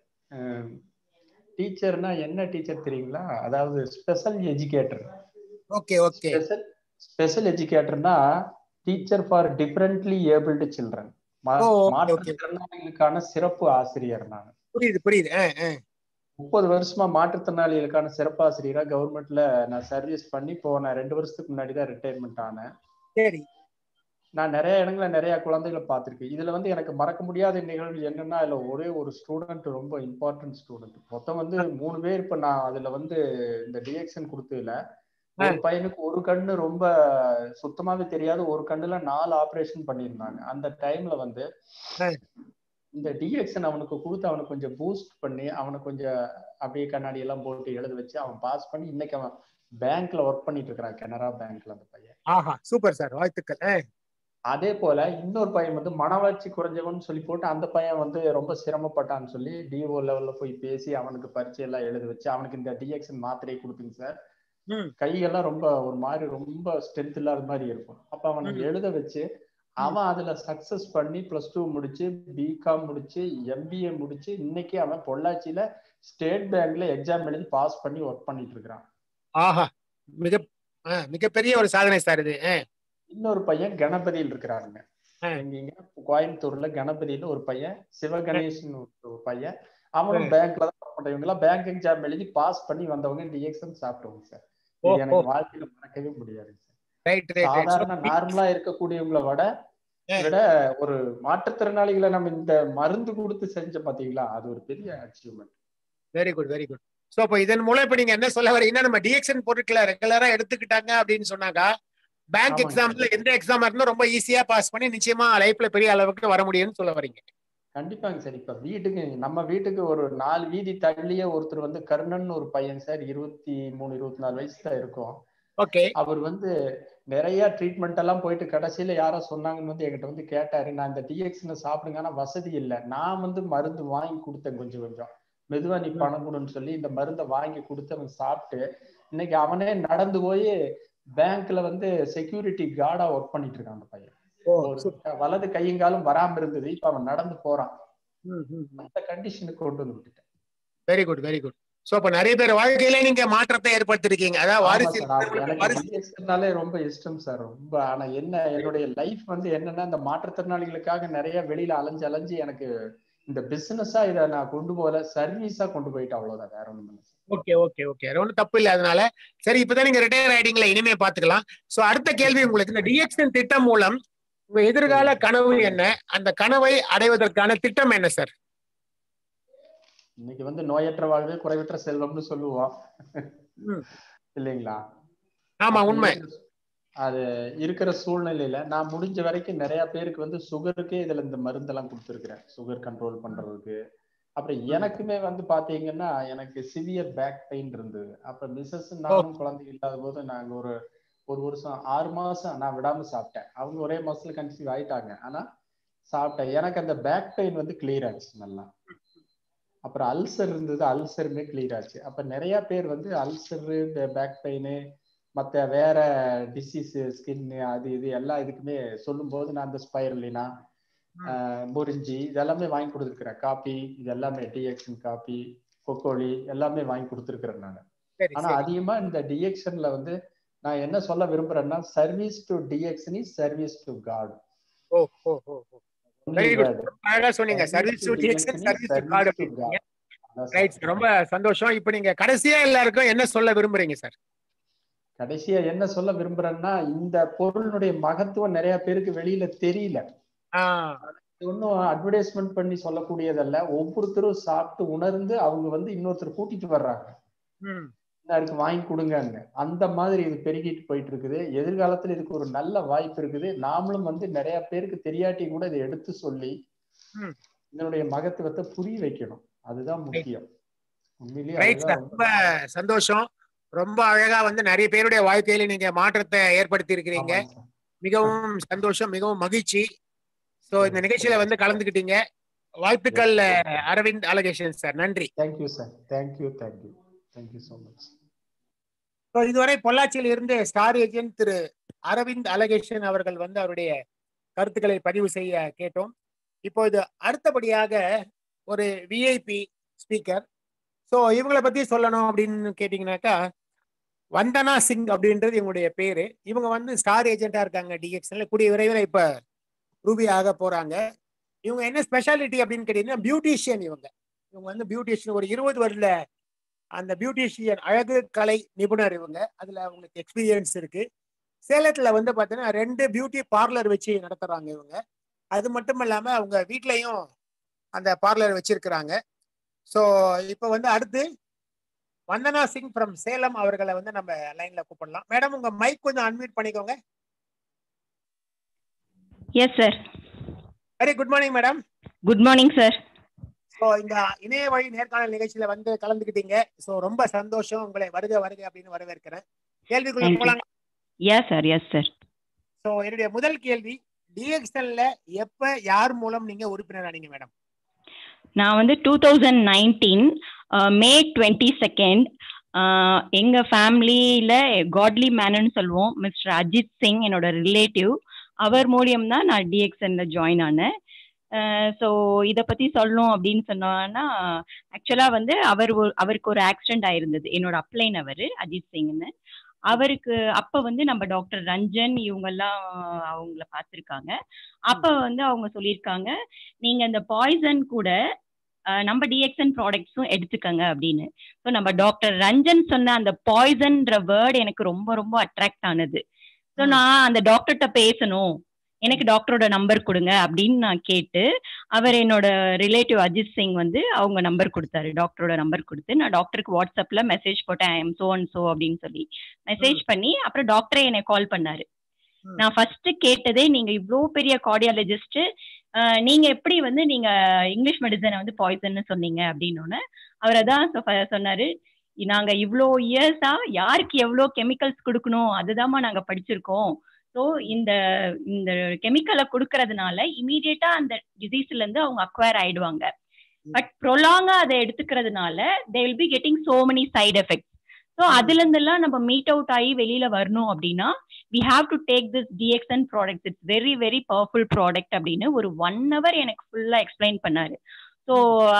டீச்சர்னா என்ன டீச்சர் தெரியுங்களா அதாவது special educator okay okay special special எஜுகேட்டர்னா teacher for differently abled children ஓ, okay, okay. மாற்றுத்திறனாளிகளுக்கான சிறப்பு ஆசிரியர் நான் புரியுது புரியுது ஆ, ஆ. முப்பது வருஷமா மாற்றுத்திறனாளிகளுக்கான சிறப்பு ஆசிரியரா கவர்மெண்ட்ல நான் சர்வீஸ் பண்ணி போன ரெண்டு வருஷத்துக்கு முன்னாடி தான் ரிட்டையர்மெண்ட் ஆனேன் சரி நான் நிறைய இடங்கள்ல நிறைய குழந்தைகளை பார்த்திருக்கேன் இதுல வந்து எனக்கு மறக்க முடியாத நிகழ்வு என்னன்னா அதுல ஒரே ஒரு ஸ்டூடெண்ட் ரொம்ப இம்பார்ட்டன்ட் ஸ்டூடெண்ட் மொத்தம் வந்து மூணு பேர் இப்ப நான் அதுல வந்து இந்த டிஎக்ஷன் கொடுத்ததுல ஒரு பையனுக்கு ஒரு கண்ணு ரொம்ப சுத்தமாவே தெரியாது ஒரு கண்ணுல நாலு ஆபரேஷன் பண்ணியிருந்தாங்க அந்த டைம்ல வந்து ஆ. இந்த டிஎக்ஷன் அவனுக்கு கொடுத்து அவனுக்கு கொஞ்சம் பூஸ்ட் பண்ணி அவனுக்கு கொஞ்சம் அப்படியே கண்ணாடி எல்லாம் போட்டு எழுத வச்சு அவன் பாஸ் பண்ணி இன்னைக்கு அவன் பேங்க்ல ஒர்க் பண்ணிட்டு இருக்கிறான் கனரா பேங்க்ல அந்த பையன் ஆஹா சூப்பர் சார் வாழ்த்துக்கள் ஆ, அதே போல இன்னொரு பையன் வந்து மனவளர்ச்சி குறைஞ்சவன் சொல்லி போட்டு அந்த பையன் வந்து ரொம்ப சிரமப்பட்டான்னு சொல்லி டிஓ லெவல்ல போய் பேசி அவனுக்கு பரீட்சை எல்லாம் எழுத வச்சு அவனுக்கு இந்த டிஎக்ஷன் மாத்திரையை கொடுத்துங்க சார் ம் கையெல்லாம் ரொம்ப ஒரு மாதிரி ரொம்ப ஸ்ட்ரென்த் இல்லாத மாதிரி இருக்கும் அப்ப அவனை ம். எழுத வச்சு அவன் அதுல சக்சஸ் பண்ணி பிளஸ் டூ முடிச்சு பிகாம் முடிச்சு எம்பிஏ முடிச்சு இன்னைக்கு அவன் பொள்ளாச்சியில ஸ்டேட் பேங்க்ல எக்ஸாம் எழுதி பாஸ் பண்ணி ஒர்க் பண்ணிட்டு இருக்கிறான் ஆஹா மிக ஆ, மிகப்பெரிய ஒரு சாதனை சார் இது ஆ, இன்னொரு பையன் கணபதியில் இருக்கிறாருங்க ஆ. இங்க கோயம்புத்தூர்ல கணபதியில ஒரு பையன் சிவகணேசன் ஒரு பையன் அவனும் பேங்க்ல தான் ஒர்க் பண்றவங்க எல்லாம் பேங்க் எக்ஸாம் எழுதி பாஸ் பண்ணி வந்தவங்க டிஎக்ஸன் சாப்பிட்டவங்க சார் ஓ, இது ஓ. எனக்கு வாழ்க்கையில மறக்கவே முடியாது சார் ரைட் ரைட் சாதாரண ரைட் நார்மலா இருக்கக்கூடியவங்கள விட ஆ. விட ஒரு மாற்றுத்திறனாளிகளை நம்ம இந்த மருந்து கொடுத்து செஞ்ச பாத்தீங்களா அது ஒரு பெரிய achievement very good very good so அப்ப இதன் மூலம் இப்ப நீங்க என்ன சொல்ல வரீங்கன்னா நம்ம டிஎக்ஷன் பொருட்களை ரெகுலரா எடுத்துக்கிட்டாங்க அப்படின்னு சொன்னாக்கா பேங்க் ஆமாங்க. எக்ஸாம்ல எந்த எக்ஸாமா இருந்தாலும் ரொம்ப ஈஸியா பாஸ் பண்ணி நிச்சயமா லைஃப்ல பெரிய அளவுக்கு வர முடியும்னு சொல்ல வரீங்க கண்டிப்பாங்க சார் இப்ப வீட்டுக்கு நம்ம வீட்டுக்கு ஒரு நாலு வீதி தள்ளியே ஒருத்தர் வந்து கர்ணன் ஒரு பையன் சார் இருபத்தி மூணு இருபத்தி நாலு வயசு தான் இருக்கும் ஓகே அவர் வந்து நிறைய ட்ரீட்மெண்ட் எல்லாம் போயிட்டு கடைசியில யாரோ சொன்னாங்கன்னு வந்து என்கிட்ட வந்து கேட்டாரு நான் இந்த டிஎக்ஸ்னு சாப்பிடுங்க ஆனா வசதி இல்லை நான் வந்து மருந்து வாங்கி கொடுத்தேன் கொஞ்சம் கொஞ்சம் மெதுவா நீ பணம் கொடுன்னு சொல்லி இந்த மருந்தை வாங்கி கொடுத்து அவன் சாப்பிட்டு இன்னைக்கு அவனே நடந்து போய் பேங்க்ல வந்து செக்யூரிட்டி கார்டா ஒர்க் பண்ணிட்டு இருக்கான் அந்த பையன் ஓ ஒரு வலது கையங்காலும் வராம இருந்தது இப்ப அவன் நடந்து போறான் அந்த கண்டிஷனுக்கு கொண்டு வந்து விட்டுட்டேன் very good very good so அப்ப நிறைய பேர் வாழ்க்கையில நீங்க மாற்றத்தை ஏற்படுத்திருக்கீங்க அதாவது ஆமா வாரிசு சார், ஆமா. எனக்கு வாரிசு DSனாலே ரொம்ப இஷ்டம் சார் ரொம்ப ஆனா என்ன என்னுடைய லைஃப் வந்து என்னன்னா இந்த மாற்றுத்திறனாளிகளுக்காக நிறைய வெளியில அலைஞ்சு அலைஞ்சு எனக்கு இந்த பிசினஸா இதை நான் கொண்டு போகல சர்வீஸா கொண்டு போயிட்டு அவ்வளவுதான் வேற ஒண்ணும் இல்லை ஓகே ஓகே ஓகே ஒன்றும் தப்பு இல்லை அதனால சரி இப்பதான் நீங்க ரிட்டையர் ஆயிட்டீங்களா இனிமே பாத்துக்கலாம் சோ அடுத்த கேள்வி உங்களுக்கு இந்த டிஎக்ஷன் திட்டம் மூலம் உங்க எதிர்கால கனவு என்ன அந்த கனவை அடைவதற்கான திட்டம் என்ன சார் இன்னைக்கு வந்து நோயற்ற வாழ்வே குறைவற்ற செல்வம்னு சொல்லுவோம் ம். இல்லைங்களா ஆமா அப்படி உண்மை இருக்கிற- அது இருக்கிற சூழ்நிலையில நான் முடிஞ்ச வரைக்கும் நிறைய பேருக்கு வந்து சுகருக்கே இதுல இந்த மருந்தெல்லாம் கொடுத்துருக்கிறேன் சுகர் கண்ட்ரோல் பண்றதுக்கு அப்புறம் எனக்குமே வந்து பாத்தீங்கன்னா எனக்கு சிவியர் பேக் பெயின் இருந்தது அப்ப மிஸ்ஸஸ் நானும் குழந்தை இல்லாத போது நாங்க ஒரு ஒரு வருஷம் ஆறு மாசம் நான் விடாம சாப்பிட்டேன் அவங்க ஒரே மாசத்துல கன்சீவ் ஆயிட்டாங்க ஆனா சாப்பிட்டேன் எனக்கு அந்த பேக் பெயின் வந்து கிளியர் ஆச்சு நல்லா அப்புறம் அல்சர் இருந்தது அல்சருமே கிளியர் ஆச்சு அப்ப நிறைய பேர் வந்து அல்சரு பேக் பெயின் மற்ற வேற டிசீஸ் ஸ்கின் அது இது எல்லா இதுக்குமே சொல்லும்போது நான் அந்த ஸ்பைரலினா முறிஞ்சி இதெல்லாமே வாங்கி கொடுத்துருக்கிறேன் காப்பி இது எல்லாமே டிஎக்ஷன் காப்பி கொக்கோலி எல்லாமே வாங்கி கொடுத்துருக்கிறேன் நான் சரி ஆனா அதிகமா இந்த டிஎக்ஷன்ல வந்து நான் என்ன சொல்ல விரும்புறேன்னா service to DXN is service to god ஓ ஓ ஓ ஓ வெரி குட் அழகா சொன்னீங்க service to DXN service to god right ரொம்ப சந்தோஷம் இப்போ நீங்க கடைசியா எல்லாருக்கும் என்ன சொல்ல விரும்புறீங்க சார் கடைசியா என்ன சொல்ல விரும்புறேன்னா இந்த பொருளினுடைய மகத்துவம் நிறைய பேருக்கு வெளியில தெரியல ஒன்னும் அட்வர்டைஸ்மெண்ட் பண்ணி சொல்லக்கூடியதல்ல ஒவ்வொருத்தரும் சாப்பிட்டு உணர்ந்து அவங்க வந்து இன்னொருத்தர் கூட்டிட்டு வர்றாங்க இன்னாருக்கு வாங்கி கொடுங்கன்னு அந்த மாதிரி இது பெருகிட்டு போயிட்டு இருக்குது எதிர்காலத்துல இதுக்கு ஒரு நல்ல வாய்ப்பு இருக்குது நாமளும் வந்து நிறைய பேருக்கு தெரியாட்டி கூட இதை எடுத்து சொல்லி இதனுடைய மகத்துவத்தை புரிய வைக்கணும் அதுதான் முக்கியம் ரைட் சார் ரொம்ப சந்தோஷம் ரொம்ப அழகா வந்து நிறைய பேருடைய வாழ்க்கையில நீங்க மாற்றத்தை ஏற்படுத்தி இருக்கிறீங்க மிகவும் சந்தோஷம் மிகவும் மகிழ்ச்சி சோ இந்த நிகழ்ச்சியில வந்து கலந்துக்கிட்டீங்க வாழ்த்துக்கள் அரவிந்த் அலகேஷன் சார் நன்றி thank you sir thank you thank you thank you so much so இதுவரை பொள்ளாச்சியில் இருந்து ஸ்டார் ஏஜென்ட் திரு அரவிந்த் அலகேஷன் அவர்கள் வந்து அவருடைய கருத்துக்களை பதிவு செய்ய கேட்டோம் இப்போது அடுத்தபடியாக ஒரு விஐபி ஸ்பீக்கர் ஸோ இவங்களை பத்தி சொல்லணும் அப்படின்னு கேட்டீங்கன்னாக்கா வந்தனா சிங் அப்படின்றது இவங்களுடைய பேரு இவங்க வந்து ஸ்டார் ஏஜென்டா இருக்காங்க டிஎக்ஸ்எல்ல கூடிய விரைவில் இப்ப ரூபி ஆக போறாங்க இவங்க என்ன ஸ்பெஷாலிட்டி அப்படின்னு கேட்டீங்கன்னா பியூட்டிஷியன் இவங்க இவங்க வந்து பியூட்டிஷியன் ஒரு இருபது வருட அந்த பியூட்டிஷியன் அழகு கலை நிபுணர் இவங்க அதுல அவங்களுக்கு எக்ஸ்பீரியன்ஸ் இருக்கு சேலத்துல வந்து பாத்தீங்கன்னா ரெண்டு பியூட்டி பார்லர் வச்சு நடத்துறாங்க இவங்க அது மட்டும் இல்லாம அவங்க வீட்லயும் அந்த பார்லர் வச்சிருக்கிறாங்க ஸோ இப்போ வந்து அடுத்து வந்தனா சிங் ஃப்ரம் சேலம் அவர்களை வந்து நம்ம லைன்ல கூப்பிடலாம் மேடம் உங்க மைக் கொஞ்சம் அன்மியூட் பண்ணிக்கோங்க yes sir very good morning madam good morning sir so இந்த இணைய வழி நேர்காணல் நிகழ்ச்சியில வந்து கலந்துக்கிட்டீங்க ஸோ ரொம்ப சந்தோஷம் உங்களை வருக வருக அப்படின்னு வரவேற்கிறேன் கேள்விக்குள்ள போலாம் yes sir yes sir so என்னுடைய முதல் கேள்வி டிஎக்ஸ்எல்ல எப்ப யார் மூலம் நீங்க உறுப்பினர் ஆனீங்க மேடம் நான் வந்து two thousand nineteen May twenty second எங்க ஃபேமிலியில காட்லி மேனன்னு சொல்லுவோம் மிஸ்டர் அஜித் சிங் என்னோட ரிலேட்டிவ் அவர் மூலியம் தான் நான் டிஎக்ஸ்என்ல ஜாயின் ஆனேன் ஸோ இதை பத்தி சொல்லணும் அப்படின்னு சொன்னோன்னா ஆக்சுவலா வந்து அவர் அவருக்கு ஒரு ஆக்சிடென்ட் ஆயிருந்தது என்னோட அப்ளைன் அவர் அஜித் சிங்னு அவருக்கு அப்ப வந்து நம்ம டாக்டர் ரஞ்சன் இவங்க எல்லாம் அவங்கள பார்த்துருக்காங்க அப்ப வந்து அவங்க சொல்லியிருக்காங்க நீங்க இந்த பாய்சன் கூட நம்ம டிஎக்ஸன் ப்ராடக்ட்ஸும் எடுத்துக்கங்க அப்படின்னு ஸோ நம்ம டாக்டர் ரஞ்சன் சொன்ன அந்த பாய்சன்ற வேர்டு எனக்கு ரொம்ப ரொம்ப அட்ராக்ட் ஆனது ஸோ நான் அந்த டாக்டர்கிட்ட பேசணும் எனக்கு டாக்டரோட நம்பர் கொடுங்க அப்படின்னு நான் கேட்டு அவர் என்னோட ரிலேட்டிவ் அஜித் சிங் வந்து அவங்க நம்பர் கொடுத்தாரு டாக்டரோட நம்பர் கொடுத்து நான் டாக்டருக்கு வாட்ஸ்அப்ல மெசேஜ் போட்டேன் I am so and so அப்படின்னு சொல்லி மெசேஜ் பண்ணி அப்புறம் டாக்டரே என்னை கால் பண்ணாரு நான் ஃபர்ஸ்ட் கேட்டதே நீங்க இவ்வளோ பெரிய கார்டியாலஜிஸ்ட் நீங்க எப்படி வந்து நீங்க இங்கிலீஷ் மெடிசனை வந்து பாய்சன்னு சொன்னீங்க அப்படின்னு அவர் அதான் சொன்னாரு நாங்க இவ்வளோ இயர்ஸா யாருக்கு எவ்வளோ கெமிக்கல்ஸ் கொடுக்கணும் அதுதாம்மா நாங்க படிச்சிருக்கோம் ஸோ இந்த இந்த கெமிக்கலை கொடுக்கறதுனால இமீடியட்டா அந்த டிசீஸ்ல இருந்து அவங்க அக்வயர் ஆயிடுவாங்க பட் ப்ரொலாங்கா அதை எடுத்துக்கிறதுனால they will be getting so many side effects so அதுல இருந்தெல்லாம் நம்ம மீட் அவுட் ஆகி வெளியில வரணும் அப்படின்னா we have to take this DXN product it's very very powerful product அப்படின்னு ஒரு ஒன் ஹவர் எனக்கு ஃபுல்லா எக்ஸ்பிளைன் பண்ணாரு so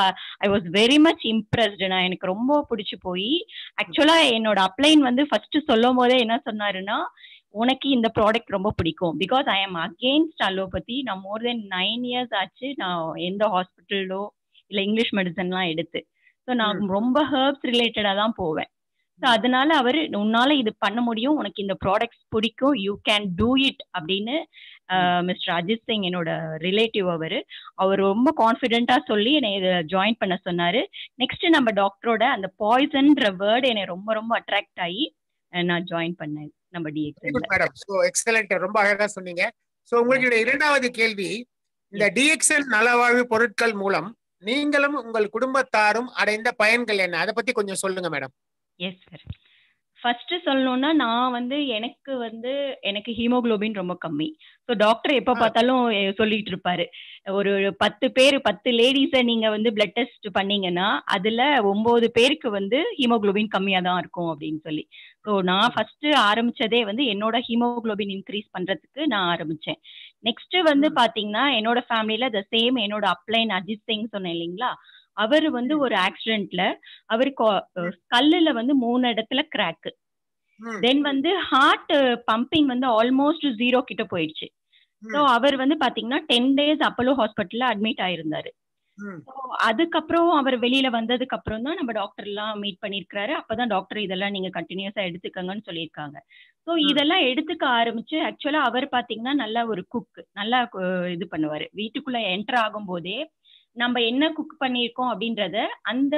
I was very much impressed நான் எனக்கு ரொம்ப பிடிச்சி போய் ஆக்சுவலா என்னோட அப்ளைன் வந்து ஃபர்ஸ்ட் சொல்லும் போதே என்ன சொன்னாருன்னா உனக்கு இந்த ப்ராடக்ட் ரொம்ப பிடிக்கும் because I am against allopathy நான் மோர் தென் நைன் இயர்ஸ் ஆச்சு நான் எந்த ஹாஸ்பிட்டலோ இல்லை இங்கிலீஷ் மெடிசன்லாம் எடுத்து ஸோ நான் ரொம்ப ஹர்ப்ஸ் ரிலேட்டடாக தான் போவேன் ஸோ அதனால அவர் உன்னால இது பண்ண முடியும் உனக்கு இந்த ப்ராடக்ட்ஸ் பிடிக்கும் யூ கேன் டூ இட் அப்படின்னு மிஸ்டர் அஜித் சிங் என்னோட ரிலேட்டிவ் அவர் அவர் ரொம்ப கான்ஃபிடென்ட்டா சொல்லி என்னை இதை ஜாயின் பண்ண சொன்னாரு நெக்ஸ்ட் நம்ம டாக்டரோட அந்த பாய்சன்ற வேர்டு என்னை ரொம்ப ரொம்ப அட்ராக்ட் ஆகி நான் ஜாயின் பண்ணேன் நம்ம டிஎக்ஸ் மேடம் ஸோ எக்ஸலண்ட் ரொம்ப அழகா சொன்னீங்க ஸோ உங்களுடைய இரண்டாவது கேள்வி இந்த டிஎக்ஸ்எல் நலவாழ்வு பொருட்கள் மூலம் நீங்களும் உங்கள் குடும்பத்தாரும் அடைந்த பயன்கள் என்ன அதை பத்தி கொஞ்சம் சொல்லுங்க மேடம் எஸ் சார் ஃபர்ஸ்ட் சொல்லணும்னா நான் வந்து எனக்கு வந்து எனக்கு ஹீமோகுளோபின் ரொம்ப கம்மி ஸோ டாக்டர் எப்போ ஆ. பார்த்தாலும் எ- சொல்லிட்டு இருப்பாரு ஒரு பத்து பேர் பத்து லேடிஸை நீங்க வந்து பிளட் டெஸ்ட் பண்ணீங்கன்னா அதுல ஒன்பது பேருக்கு வந்து ஹீமோகுளோபின் கம்மியா தான் இருக்கும் அப்படின்னு சொல்லி ஸோ நான் ஃபர்ஸ்ட் ஆரம்பிச்சதே வந்து என்னோட ஹீமோகுளோபின் இன்க்ரீஸ் பண்றதுக்கு நான் ஆரம்பிச்சேன் நெக்ஸ்ட் வந்து ம். பாத்தீங்கன்னா என்னோட ஃபேமிலியில த சேம் என்னோட அப்ளைன் அஜித் சிங் சொன்னேன் இல்லைங்களா அவர் வந்து ம். ஒரு ஆக்சிடென்ட்ல அவருக்கு கல்லுல வந்து மூணு இடத்துல கிராக் ம். தென் வந்து ஹார்ட் பம்பிங் வந்து ஆல்மோஸ்ட் ஜீரோ கிட்ட போயிடுச்சு ம். ஸோ அவர் வந்து பாத்தீங்கன்னா டென் டேஸ் அப்போலோ ஹாஸ்பிட்டல்ல அட்மிட் ஆயிருந்தாரு ம். So, அதுக்கப்புறம் அவர் வெளியில வந்ததுக்கு அப்புறம் தான் நம்ம டாக்டர் எல்லாம் மீட் பண்ணிருக்காரு அப்பதான் டாக்டர் இதெல்லாம் நீங்க கண்டினியூஸா எடுத்துக்கங்கன்னு சொல்லியிருக்காங்க ஸோ ம். இதெல்லாம் எடுத்துக்க ஆரம்பிச்சு ஆக்சுவலா அவர் பாத்தீங்கன்னா நல்ல ஒரு குக் நல்லா கு- இது பண்ணுவாரு வீட்டுக்குள்ள என்டர் ஆகும் போதே நம்ம என்ன குக் பண்ணியிருக்கோம் அப்படின்றத அந்த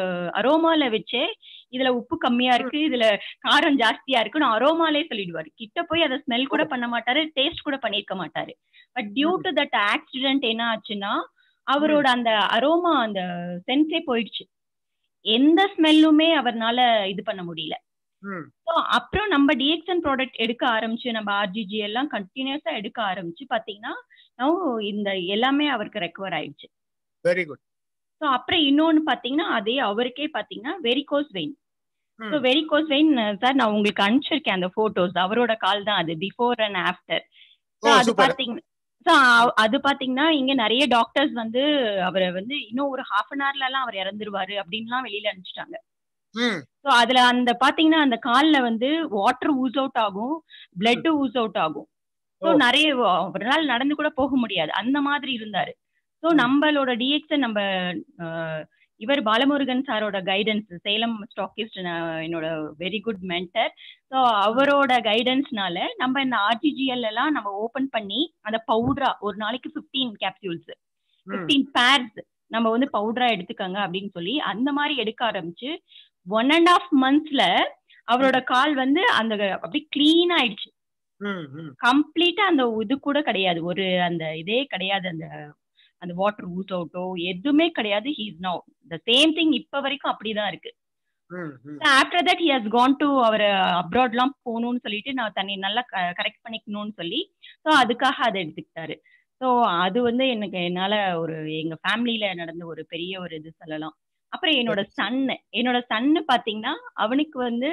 அரோமால வச்சே இதுல உப்பு கம்மியா இருக்கு இதுல காரம் ஜாஸ்தியா இருக்குன்னு அரோமாலே சொல்லிடுவாரு கிட்ட போய் அதை ஸ்மெல் கூட பண்ண மாட்டாரு டேஸ்ட் கூட பண்ணிருக்க மாட்டாரு but due to that accident என்ன ஆச்சுன்னா அவரோட அந்த அரோமா அந்த சென்ஸே போயிடுச்சு எந்த ஸ்மெல்லுமே அவர்னால இது பண்ண முடியல ம். ஸோ அப்புறம் நம்ம டிஎக்சன் ப்ராடக்ட் எடுக்க ஆரம்பிச்சு நம்ம ஆர்ஜிஜி எல்லாம் கண்டினியூஸா எடுக்க ஆரம்பிச்சு பாத்தீங்கன்னா now இந்த எல்லாமே அவருக்கு ரெக்கவர் ஆயிடுச்சு வெரி குட் ஸோ அப்புறம் இன்னொன்னு பாத்தீங்கன்னா அதே அவருக்கே பாத்தீங்கன்னா வெரிகோஸ் வெயின் ம். ஸோ வெரிகோஸ் வெயின் சார் நான் உங்களுக்கு அனுப்பிச்சிருக்கேன் அந்த போட்டோஸ் அவரோட கால் தான் அது பிஃபோர் அண்ட் ஆஃப்டர் ஸோ ஓ அது சூப்பர் பாத்தீங்கன்னா ஸோ அது பாத்தீங்கன்னா இங்க நிறைய டாக்டர்ஸ் வந்து அவரை வந்து இன்னும் ஒரு ஹாஃப் அன் ஹவர்ல எல்லாம் அவர் இறந்துருவாரு அப்படின்லாம் வெளியில அனுப்பிச்சிட்டாங்க ம் ஸோ அதுல அந்த பாத்தீங்கன்னா அந்த கால்ல வந்து வாட்டர் ஊஸ் அவுட் ஆகும் பிளட் ஊஸ் அவுட் ஆகும் ஸோ ஓ. நிறைய ஒரு நாள் நடந்து கூட போக முடியாது அந்த மாதிரி இருந்தாரு ஸோ ம். நம்மளோட டிஎக்ஸ் நம்ம அஹ், இவர் பாலமுருகன் சாரோட கைடன்ஸ் சேலம் ஸ்டாக்கிஸ்ட் என்னோட வெரி குட் மென்டர் ஸோ அவரோட கைடன்ஸ்னால நம்ம இந்த ஆர்டிஜிஎல் எல்லாம் நம்ம ஓபன் பண்ணி அந்த பவுடரா ஒரு நாளைக்கு 15 கேப்சூல்ஸ் ம். ஃபிஃப்டீன் பேர்ஸ் நம்ம வந்து பவுடரா எடுத்துக்கங்க அப்படின்னு சொல்லி அந்த மாதிரி எடுக்க ஆரம்பிச்சு ஒன் அண்ட் ஆஃப் மந்த்ஸ்ல அவரோட கால் வந்து அந்த அப்படி கிளீன் ஆயிடுச்சு ம் ம் கம்ப்ளீட்டா அந்த இது கூட கிடையாது ஒரு அந்த இதே கிடையாது அந்த அந்த வாட்டர் ஊஸ் அவுட்டோ எதுவுமே கிடையாது he's no the same thing இப்ப வரைக்கும் அப்படிதான் இருக்கு ம் ம் after that he has gone to அவர் அப்ராட்லாம் போகணும்னு சொல்லிட்டு நான் தன்னை நல்லா கரெக்ட் பண்ணிக்கணும்னு சொல்லி ஸோ அதுக்காக அதை எடுத்துக்கிட்டாரு ஸோ அது வந்து எனக்கு என்னால ஒரு எங்க ஃபேமிலியில நடந்த ஒரு பெரிய ஒரு இது சொல்லலாம் அப்புறம் என்னோட சன்னு என்னோட சன்னு பாத்தீங்கன்னா அவனுக்கு வந்து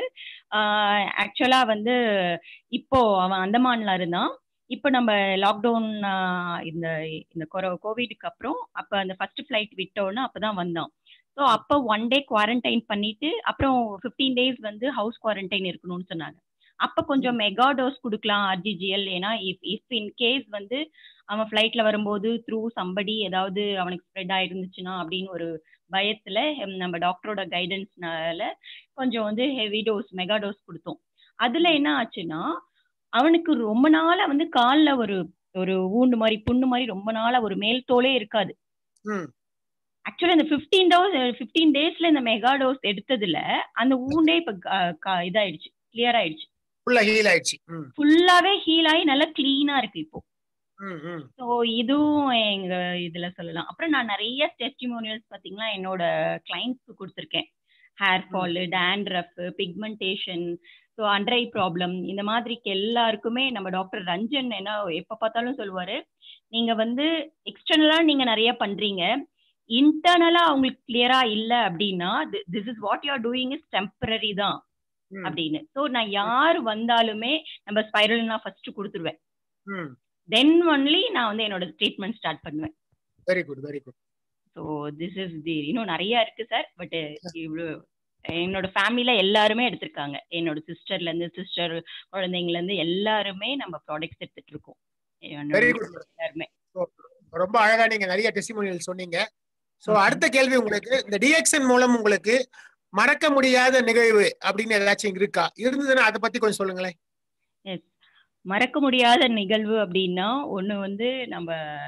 ஆக்சுவலா வந்து இப்போ அவன் அந்தமான்ல இருந்தான் இப்போ நம்ம லாக்டவுன் இந்த இந்த கோவிடுக்கு அப்புறம் அப்ப அந்த ஃபர்ஸ்ட் ஃபிளைட் விட்டோன்னு அப்பதான் வந்தான் ஸோ அப்போ ஒன் டே குவாரண்டைன் பண்ணிட்டு அப்புறம் ஃபிஃப்டீன் டேஸ் வந்து ஹவுஸ் குவாரண்டைன் இருக்கணும்னு சொன்னாங்க அப்ப கொஞ்சம் மெகா டோஸ் கொடுக்கலாம் ஆர்ஜிஜிஎல் ஏன்னா இஃப் இஃப் இன் கேஸ் வந்து அவன் ஃப்ளைட்ல வரும்போது த்ரூ சம்படி ஏதாவது அவனுக்கு ஸ்ப்ரெட் ஆயிருந்துச்சுன்னா அப்படின்னு ஒரு பயத்துல ஹம், நம்ம டாக்டரோட கைடன்ஸ்னால கொஞ்சம் வந்து ஹெவி டோஸ் மெகா டோஸ் கொடுத்தோம் அதுல என்ன ஆச்சுன்னா அவனுக்கு ரொம்ப நாளா வந்து கால்ல ஒரு ஒரு ஊண்டு மாதிரி புண்ணு மாதிரி ரொம்ப நாளா ஒரு மேல் தோலே இருக்காது ம் ஆக்சுவலி இந்த ஃபிஃப்டீன் டோஸ் ஃபிஃப்டீன் டேஸ்ல இந்த மெகா டோஸ் எடுத்ததுல அந்த ஊண்டே இப்ப க- க- இதாயிடுச்சு கிளியர் ஆயிடுச்சு ஃபுல்லா ஹீல் ஆயிடுச்சு ம் ஃபுல்லாவே ஹீல் ஆகி நல்லா கிளீனா இருக்கு இப்போ ம் ம் ஸோ இதுவும் எங்க இதுல சொல்லலாம் அப்புறம் நான் நிறைய டெஸ்டிமோனியல்ஸ் பாத்தீங்கன்னா என்னோட கிளைண்ட்ஸ்க்கு கொடுத்துருக்கேன் hair fall dandruff pigmentation so under eye problem இந்த மாதிரிக்கு எல்லாருக்குமே நம்ம டாக்டர் ரஞ்சன் என்ன எப்ப பார்த்தாலும் சொல்லுவாரு நீங்க வந்து எக்ஸ்டர்னலா நீங்க நிறைய பண்றீங்க இன்டர்னலா அவங்களுக்கு கிளியரா இல்ல அப்படின்னா this is what you are doing is temporary தான் ம் அப்படின்னு ஸோ நான் யார் வந்தாலுமே நம்ம ஸ்பைரல் நான் ஃபர்ஸ்ட் கொடுத்துருவேன் ம் தென் ஒன்லி நான் வந்து என்னோட ட்ரீட்மெண்ட் ஸ்டார்ட் பண்ணுவேன் very good very good so this is the இன்னும் நிறைய இருக்கு சார் பட் இவ்வளோ என்னோட ஃபேமிலியில எல்லாருமே எடுத்திருக்காங்க என்னோட சிஸ்டர்ல இருந்து சிஸ்டர் குழந்தைங்கல இருந்து எல்லாருமே நம்ம ப்ராடக்ட்ஸ் எடுத்துட்டு இருக்கோம் என்னோட Very good. எல்லாருமே ரொம்ப அழகா நீங்க நிறைய டெஸ்டிமோனியல் சொன்னீங்க சோ அடுத்த கேள்வி உங்களுக்கு இந்த டிஎக்ஷன் மூலம் உங்களுக்கு மறக்க முடியாத நிகழ்வு அப்படின்னு ஏதாச்சும் இருக்கா இருந்ததுன்னா அதை பத்தி கொஞ்சம் சொல்லுங்களேன் எஸ் மறக்க முடியாத நிகழ்வு அப்படின்னா ஒன்று வந்து நம்ம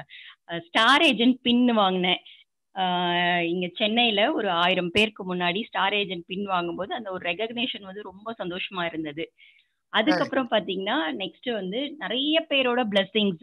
ஸ்டார் ஏஜென்ட் பின் வாங்கினேன் அஹ் இங்க சென்னையில ஒரு ஆயிரம் பேருக்கு முன்னாடி ஸ்டார் ஏஜென்ட் பின் வாங்கும்போது அந்த ஒரு ரெகக்னேஷன் வந்து ரொம்ப சந்தோஷமா இருந்தது அதுக்கப்புறம் பாத்தீங்கன்னா நெக்ஸ்ட் வந்து நிறைய பேரோட பிளெஸிங்ஸ்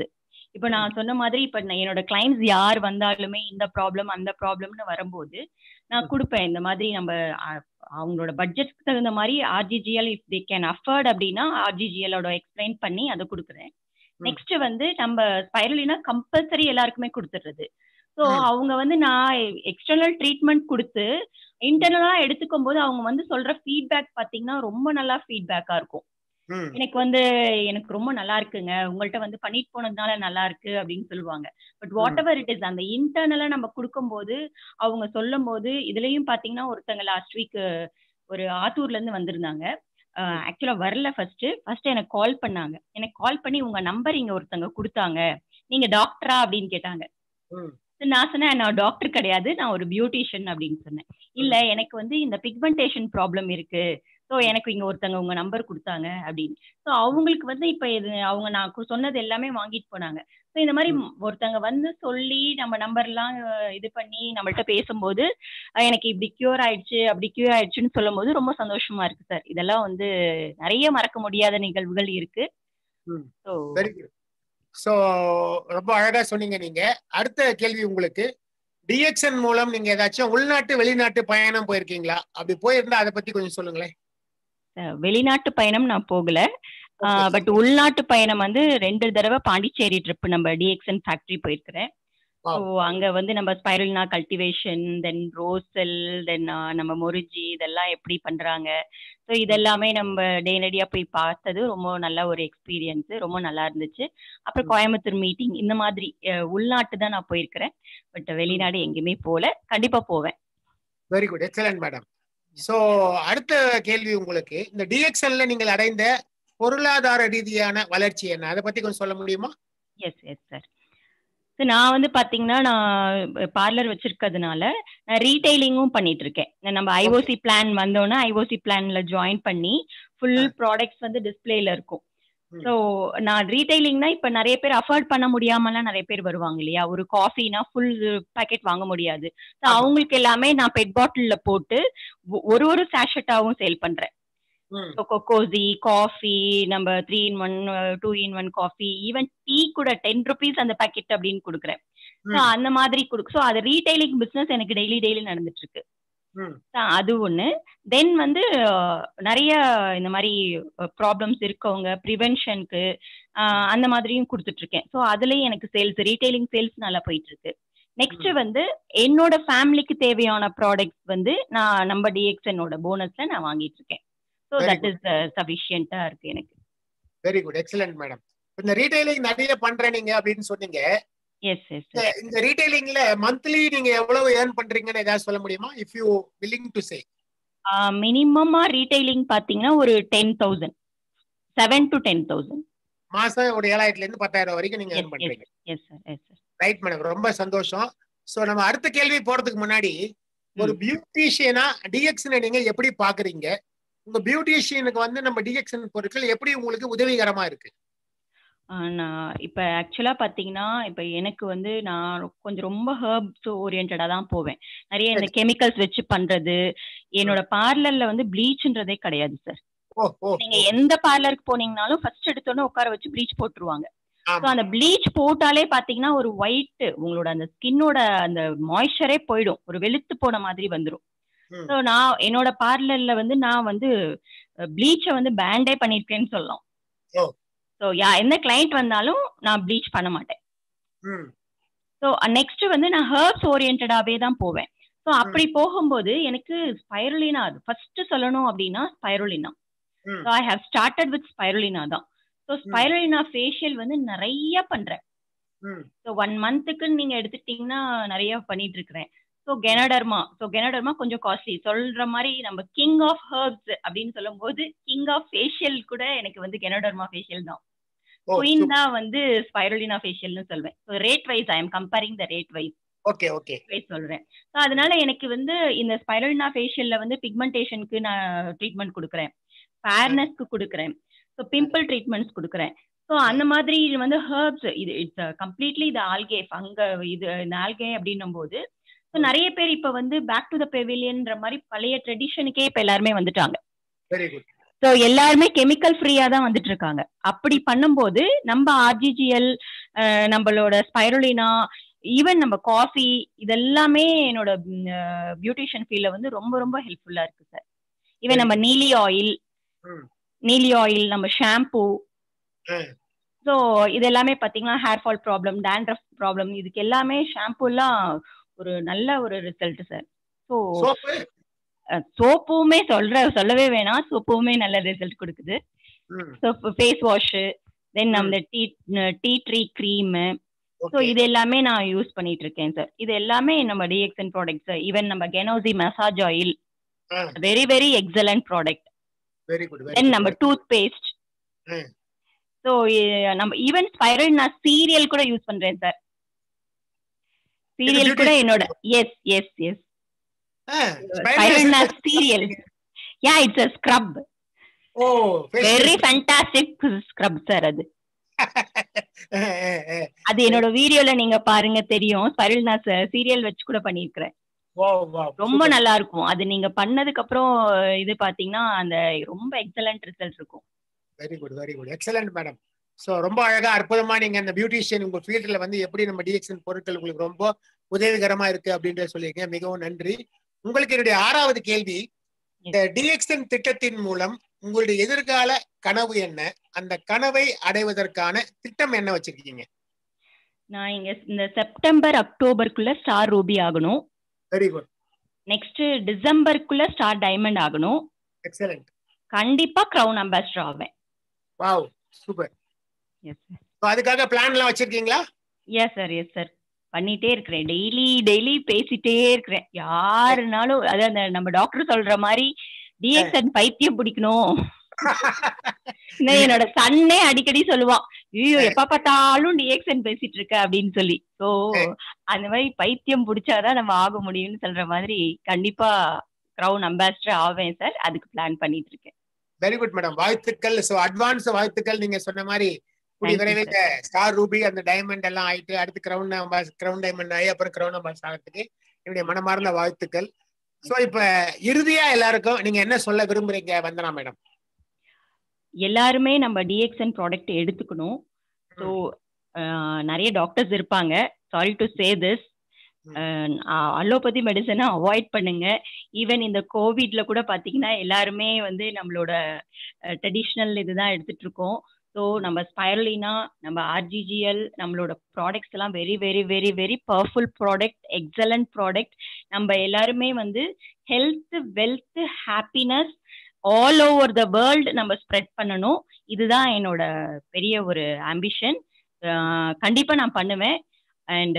இப்ப நான் சொன்ன மாதிரி இப்ப நான் என்னோட கிளைண்ட்ஸ் யார் வந்தாலுமே இந்த ப்ராப்ளம் அந்த ப்ராப்ளம்னு வரும்போது நான் கொடுப்பேன் இந்த மாதிரி நம்ம அ- அவங்களோட பட்ஜெட்க்கு தகுந்த மாதிரி RGGL if they can afford அப்படின்னா ஆர்ஜிஜிஎலோட எக்ஸ்பிளைன் பண்ணி அதை கொடுக்குறேன் நெக்ஸ்ட் வந்து நம்ம ஸ்பைரலினா கம்பல்சரி எல்லாருக்குமே கொடுத்துடுறது ஸோ ம். அவங்க வந்து நான் எக்ஸ்டர்னல் ட்ரீட்மெண்ட் கொடுத்து இன்டர்னலா எடுத்துக்கும் போது அவங்க வந்து சொல்ற ஃபீட்பேக் பாத்தீங்கன்னா ரொம்ப நல்லா ஃபீட்பேக்கா இருக்கும் ம் எனக்கு வந்து எனக்கு ரொம்ப நல்லா இருக்குங்க உங்கள்ட்ட வந்து பண்ணிட்டு போனதுனால நல்லா இருக்கு அப்படின்னு சொல்லுவாங்க but whatever it is அந்த இன்டர்னலா நம்ம கொடுக்கும்போது அவங்க சொல்லும் போது இதுலயும் பாத்தீங்கன்னா ஒருத்தங்க லாஸ்ட் வீக் ஒரு ஆத்தூர்ல இருந்து வந்திருந்தாங்க ஆக்சுவலா வரல ஃபர்ஸ்ட் ஃபர்ஸ்ட் எனக்கு கால் பண்ணாங்க எனக்கு கால் பண்ணி உங்க நம்பர் இங்க ஒருத்தங்க கொடுத்தாங்க நீங்க டாக்டரா அப்படின்னு கேட்டாங்க ம் நான் சொன்னேன் நான் டாக்டர் கிடையாது நான் ஒரு பியூட்டிஷியன் அப்படின்னு சொன்னேன் இல்ல எனக்கு வந்து இந்த பிக்மெண்டேஷன் ப்ராப்ளம் இருக்கு ஸோ எனக்கு இங்க ஒருத்தங்க உங்க நம்பர் கொடுத்தாங்க அப்படின்னு ஸோ அவங்களுக்கு வந்து இப்ப இது அவங்க நான் கு- சொன்னது எல்லாமே வாங்கிட்டு போனாங்க ஸோ இந்த மாதிரி ஒருத்தங்க வந்து சொல்லி நம்ம நம்பர்லாம் இது பண்ணி நம்மள்ட்ட பேசும்போது அஹ் எனக்கு இப்படி கியூர் ஆயிடுச்சு அப்படி கியூர் ஆயிடுச்சுன்னு சொல்லும் போது ரொம்ப சந்தோஷமா இருக்கு சார் இதெல்லாம் வந்து நிறைய மறக்க முடியாத நிகழ்வுகள் இருக்கு ம். ஸோ வெரி குட் ஸோ ரொம்ப அழகா சொன்னீங்க நீங்க அடுத்த கேள்வி உங்களுக்கு டிஎக்ஸ்என் மூலம் நீங்க ஏதாச்சும் உள்நாட்டு வெளிநாட்டு பயணம் போயிருக்கீங்களா அப்படி போயிருந்தா அதை பத்தி கொஞ்சம் சொல்லுங்களேன் அஹ் வெளிநாட்டு பயணம் நான் போகல Okay. பட் உள்நாட்டு பயணம் வந்து ரெண்டு தடவை பாண்டிச்சேரி ட்ரிப் நம்ம டிஎக்ஸ்என் ஃபேக்டரி போயிருக்கிறேன் Wow. ஸோ அங்க வந்து நம்ம ஸ்பைரல்னா கல்டிவேஷன் தென் ரோசல் தென் நம்ம மொரிஜி இதெல்லாம் எப்படி பண்றாங்க ஸோ இதெல்லாமே நம்ம நேரடியா போய் பார்த்தது ரொம்ப நல்ல ஒரு எக்ஸ்பீரியன்ஸ் ரொம்ப நல்லா இருந்துச்சு அப்புறம் கோயம்புத்தூர் மீட்டிங் இந்த மாதிரி அஹ், உள்நாட்டு தான் நான் போயிருக்கிறேன் பட் வெளிநாடு எங்கேயுமே போல கண்டிப்பா போவேன் very good excellent madam so அடுத்த கேள்வி உங்களுக்கு இந்த டிஎக்ஸ்என்ல நீங்கள் அடைந்த பொருளாதார ரீதியான வளர்ச்சி என்ன அதை பத்தி கொஞ்சம் சொல்ல முடியுமா எஸ் எஸ் சார் ஸோ நான் வந்து பார்த்தீங்கன்னா நான் பார்லர் வச்சிருக்கிறதுனால நான் ரீட்டைலிங்கும் பண்ணிட்டு இருக்கேன் நான் நம்ம ஐஓசி பிளான் வந்தோன்னே ஐஓசி பிளான்ல ஜாயின் பண்ணி ஃபுல் ஆ. ப்ராடக்ட்ஸ் வந்து டிஸ்பிளேல இருக்கும் ம். ஸோ நான் ரீட்டைலிங்னா இப்போ நிறைய பேர் அஃபோர்ட் பண்ண முடியாமலாம் நிறைய பேர் வருவாங்க இல்லையா ஒரு காஃபினா ஃபுல் பேக்கெட் வாங்க முடியாது ஸோ ஆமா. அவங்களுக்கு எல்லாமே நான் பெட் பாட்டில்ல போட்டு ஒ- ஒரு ஒரு சேஷட்டாவும் சேல் பண்றேன் ம் கொக்கோசி காஃபி நம்ம three in one two in one coffee even tea கூட டென் ருபீஸ் அந்த பாக்கெட் அப்படின்னு கொடுக்குறேன் So, ம். அந்த மாதிரி கொடுக்கு ஸோ அது ரீட்டைலிங் பிஸ்னஸ் எனக்கு டெய்லி டெய்லி நடந்துட்டு இருக்கு ம். So, அது ஒன்று தென் வந்து அஹ், நிறைய இந்த மாதிரி ப்ராப்ளம்ஸ் இருக்கவங்க ப்ரிவென்ஷனுக்கு அந்த மாதிரியும் கொடுத்துட்டு இருக்கேன் ஸோ அதுலயும் எனக்கு சேல்ஸ் ரீட்டைலிங் சேல்ஸ் நல்லா போயிட்டு இருக்கு நெக்ஸ்ட் வந்து என்னோட ஃபேமிலிக்கு தேவையான ப்ராடக்ட்ஸ் வந்து நான் நம்ம டிஎக்ஸ்என்னோட போனஸ்ல நான் வாங்கிட்டு இருக்கேன் ஸோ Very தட் இஸ் சஃபிஷியண்டா இருக்கு எனக்கு வெரி குட் எக்ஸலன்ட் மேடம் இந்த ரீட்டைலிங் நிறைய பண்றேன் நீங்க அப்படின்னு சொன்னீங்க எஸ் எஸ் இந்த- இந்த ரீட்டைலிங்ல மந்த்லி நீங்க எவ்வளவு ஏர்ன் பண்றீங்கன்னு ஏதாவது சொல்ல முடியுமா if you willing to say மினிமமா ரீட்டைலிங் பாத்தீங்கன்னா ஒரு ten thousand seven to ten thousand மாசம் ஒரு ஏழாயிரத்துல இருந்து பத்தாயிரம் வரைக்கும் நீங்க ஏர்ன் பண்றீங்க yes sir yes sir right madam ரொம்ப சந்தோஷம் சோ நம்ம அடுத்த கேள்வி போறதுக்கு முன்னாடி ஒரு பியூட்டிஷியனா டிஎக்ஸ்னை நீங்க எப்படி பாக்குறீங்க உங்க பியூட்டிஷியனுக்கு வந்து நம்ம டிஎக்ஸ்என் பொருட்கள் எப்படி உங்களுக்கு உதவிகரமா இருக்கு நான் இப்போ ஆக்சுவலாக பார்த்தீங்கன்னா இப்போ எனக்கு வந்து நான் கொஞ்சம் ரொம்ப ஹர்ப்ஸ் ஓரியன்டாக தான் போவேன் நிறைய இந்த கெமிக்கல்ஸ் வச்சு பண்ணுறது என்னோட பார்லரில் வந்து ப்ளீச்ன்றதே கிடையாது சார் ஓ ஓ நீங்க எந்த பார்லருக்கு போனீங்கனாலும் ஃபர்ஸ்ட் எடுத்தோன்னே உட்கார வச்சு ப்ளீச் போட்டுருவாங்க ஸோ ஆமா அந்த ப்ளீச் போட்டாலே பாத்தீங்கன்னா ஒரு ஒயிட் உங்களோட அந்த ஸ்கின்னோட அந்த மாய்ஸ்சரே போயிடும் ஒரு வெளுத்து போன மாதிரி வந்துடும் ம். ஸோ நான் என்னோட பார்லர்ல வந்து நான் வந்து ப்ளீச்சை வந்து பேண்டே பண்ணிருக்கேன்னு சொல்லலாம் ஓ. ஸோ யா எந்த கிளைண்ட் வந்தாலும் நான் ப்ளீச் பண்ண மாட்டேன் ம் ஸோ நெக்ஸ்ட் வந்து நான் ஹர்ப்ஸ் ஓரியன்டாவே தான் போவேன் ஸோ அப்படி போகும்போது எனக்கு ஸ்பைருலினா அது ஃபர்ஸ்ட் சொல்லணும் அப்படின்னா ஸ்பைருலினா ம் so I have started with spirulina தான் ஸோ ஸ்பைருலினா ஃபேஷியல் வந்து நிறைய பண்றேன் ம் ஸோ ஒன் மந்த்துக்கு நீங்க எடுத்துட்டீங்கன்னா நிறைய பண்ணிட்டு இருக்கிறேன் ஸோ கெனடர்மா ஸோ கெனடர்மா கொஞ்சம் காஸ்ட்லி சொல்ற மாதிரி நம்ம கிங் ஆஃப் ஹர்ப்ஸ் அப்படின்னு சொல்லும்போது கிங் ஆஃப் ஃபேஷியல் கூட எனக்கு வந்து கெனடர்மா ஃபேஷியல் தான் ஓ குயின் தான் வந்து ஸ்பைருலினா ஃபேஷியல்னு சொல்வேன் so rate wise I am comparing the rate wise okay okay wise சொல்றேன் ஸோ அதனால எனக்கு வந்து இந்த ஸ்பைருலினா ஃபேஷியல்ல வந்து பிக்மெண்டேஷனுக்கு நான் ட்ரீட்மெண்ட் கொடுக்குறேன் ஃபேர்னஸ்க்கு கொடுக்குறேன் ஸோ பிம்பிள் ட்ரீட்மெண்ட்ஸ் கொடுக்குறேன் ஸோ அந்த மாதிரி இது வந்து ஹர்ப்ஸ் இது இட்ஸ் கம்ப்ளீட்லி இது ஆல்கே ஃபங்க இது இந்த ஆல்கே அப்படின்னும் போது ஸோ நிறைய பேர் இப்போ வந்து பேக் டு த பெவிலியன்ற மாதிரி பழைய ட்ரெடிஷனுக்கே இப்போ எல்லாருமே வந்துட்டாங்க வெரி குட் ஸோ எல்லாருமே கெமிக்கல் ஃப்ரீயா தான் வந்துட்டு இருக்காங்க அப்படி பண்ணும்போது நம்ம ஆர்ஜிஜிஎல் நம்மளோட ஸ்பைருலினா ஈவன் நம்ம காஃபி இதெல்லாமே என்னோட பியூட்டிஷியன் ஃபீல்ட்ல வந்து ரொம்ப ரொம்ப ஹெல்ப்ஃபுல்லா இருக்கு சார் ஈவன் நம்ம நீலி ஆயில் ம். நீலி ஆயில் நம்ம ஷாம்பு ம். ஸோ இது எல்லாமே பாத்தீங்கன்னா hair fall problem dandruff problem இதுக்கு எல்லாமே ஷாம்பு எல்லாம் ஒரு நல்ல ஒரு ரிசல்ட் சார் ஸோ சோப்பு சோப்புமே சொல்ற சொல்லவே வேணாம் சோப்புமே நல்ல ரிசல்ட் கொடுக்குது ம் ஸோ ஃபேஸ் வாஷு தென் ம். நம்ம tea tea tree cream so okay இது எல்லாமே நான் யூஸ் பண்ணிட்டு இருக்கேன் சார் இது எல்லாமே நம்ம டிஎக்ஸன் ப்ராடக்ட்ஸ் ஈவன் நம்ம Ganozhi massage oil very very excellent product very good very then நம்ம டூத் பேஸ்ட் ம். ஸோ நம்ம ஈவன் ஸ்பைரல் நான் சீரியல் கூட யூஸ் பண்றேன் சார் சீரியல் கூட beauty- என்னோட எஸ் எஸ் எஸ் ஸ்பைரல் நான் cereal yeah it's a scrub oh very fantastic scrub sir அது அது என்னோட வீடியோல நீங்க பாருங்க தெரியும் ஸ்பைரல் நான் சீரியல் வச்சு கூட பண்ணிருக்கிறேன் ரொம்ப நல்லா இருக்கும் அது நீங்க பண்ணதுக்கு அப்புறம் இது பாத்தீங்கன்னா அந்த ரொம்ப எக்ஸலண்ட் ரிசல்ட் இருக்கும் very good very good excellent madam so ரொம்ப அழகா அற்புதமா நீங்க அந்த பியூட்டிஷியன் உங்க ஃபீல்ட்ல வந்து எப்படி நம்ம டிஎக்ஷன் பொருட்கள் உங்களுக்கு ரொம்ப உதவிகரமா இருக்கு அப்படின்றத சொல்லியிருக்கீங்க மிகவும் நன்றி உங்களுக்கு என்னுடைய ஆறாவது கேள்வி இந்த டிஎக்ஷன் திட்டத்தின் மூலம் உங்களுடைய எதிர்கால கனவு என்ன அந்த கனவை அடைவதற்கான திட்டம் என்ன வச்சிருக்கீங்க நான் இங்க இந்த செப்டம்பர் அக்டோபருக்குள்ள ஸ்டார் ரூபி ஆகணும் வெரி குட் நெக்ஸ்ட் டிசம்பருக்குள்ள ஸ்டார் டைமண்ட் ஆகணும் எக்ஸலண்ட் கண்டிப்பா கிரவுன் அம்பாசிடர் ஆவேன் wow super yes sir so அதுக்காக பிளான் எல்லாம் வச்சிருக்கீங்களா எஸ் சார் எஸ் சார் பண்ணிட்டே இருக்கிறேன் டெய்லி டெய்லி பேசிட்டே இருக்கிறேன் யாருனாலும் அதாவது அந்த நம்ம டாக்டர் சொல்ற மாதிரி டிஎக்ஸன் பைத்தியம் பிடிக்கணும் நான் என்னோட சன்னே அடிக்கடி சொல்லுவான் ஐயோ எப்ப பார்த்தாலும் டிஎக்ஸன் பேசிட்டு இருக்க அப்படின்னு சொல்லி சோ அந்த மாதிரி பைத்தியம் பிடிச்சாதான் நம்ம ஆக முடியும்னு சொல்ற மாதிரி கண்டிப்பா கிரவுன் அம்பாசிடர் ஆவேன் சார் அதுக்கு பிளான் பண்ணிட்டு இருக்கேன் வெரி குட் மேடம் வாழ்த்துக்கள் ஸோ அட்வான்ஸ் வாழ்த்துக்கள் நீங்க சொன்ன மாதிரி கூடிய Thank you, விரைவில் ஸ்டார் ரூபி அந்த டைமண்ட் எல்லாம் ஆயிட்டு அடுத்து கிரவுன் கிரவுன் டைமண்ட் ஆகி அப்புறம் கிரவுன் அம்பாஸ் ஆகிறதுக்கு என்னுடைய மனமார்ந்த வாழ்த்துக்கள் ஸோ இப்ப இறுதியா எல்லாருக்கும் நீங்க என்ன சொல்ல விரும்புறீங்க வந்தனா மேடம் எல்லாருமே நம்ம டிஎக்ஸ்என் ப்ராடக்ட் எடுத்துக்கணும் ஸோ நிறைய டாக்டர்ஸ் இருப்பாங்க sorry to say this allopathy மெடிசனை அவாய்ட் பண்ணுங்க ஈவன் இந்த கோவிட்ல கூட பாத்தீங்கன்னா எல்லாருமே வந்து நம்மளோட ட்ரெடிஷ்னல் இதுதான் எடுத்துட்டு இருக்கோம் ஸோ நம்ம ஸ்பைரலினா நம்ம ஆர்ஜிஜிஎல் நம்மளோட ப்ராடக்ட்ஸ் எல்லாம் very very very very powerful product excellent product நம்ம எல்லாருமே வந்து health wealth happiness all over the world நம்ம ஸ்ப்ரெட் பண்ணணும் இதுதான் என்னோட பெரிய ஒரு ஆம்பிஷன் கண்டிப்பா நான் பண்ணுவேன் and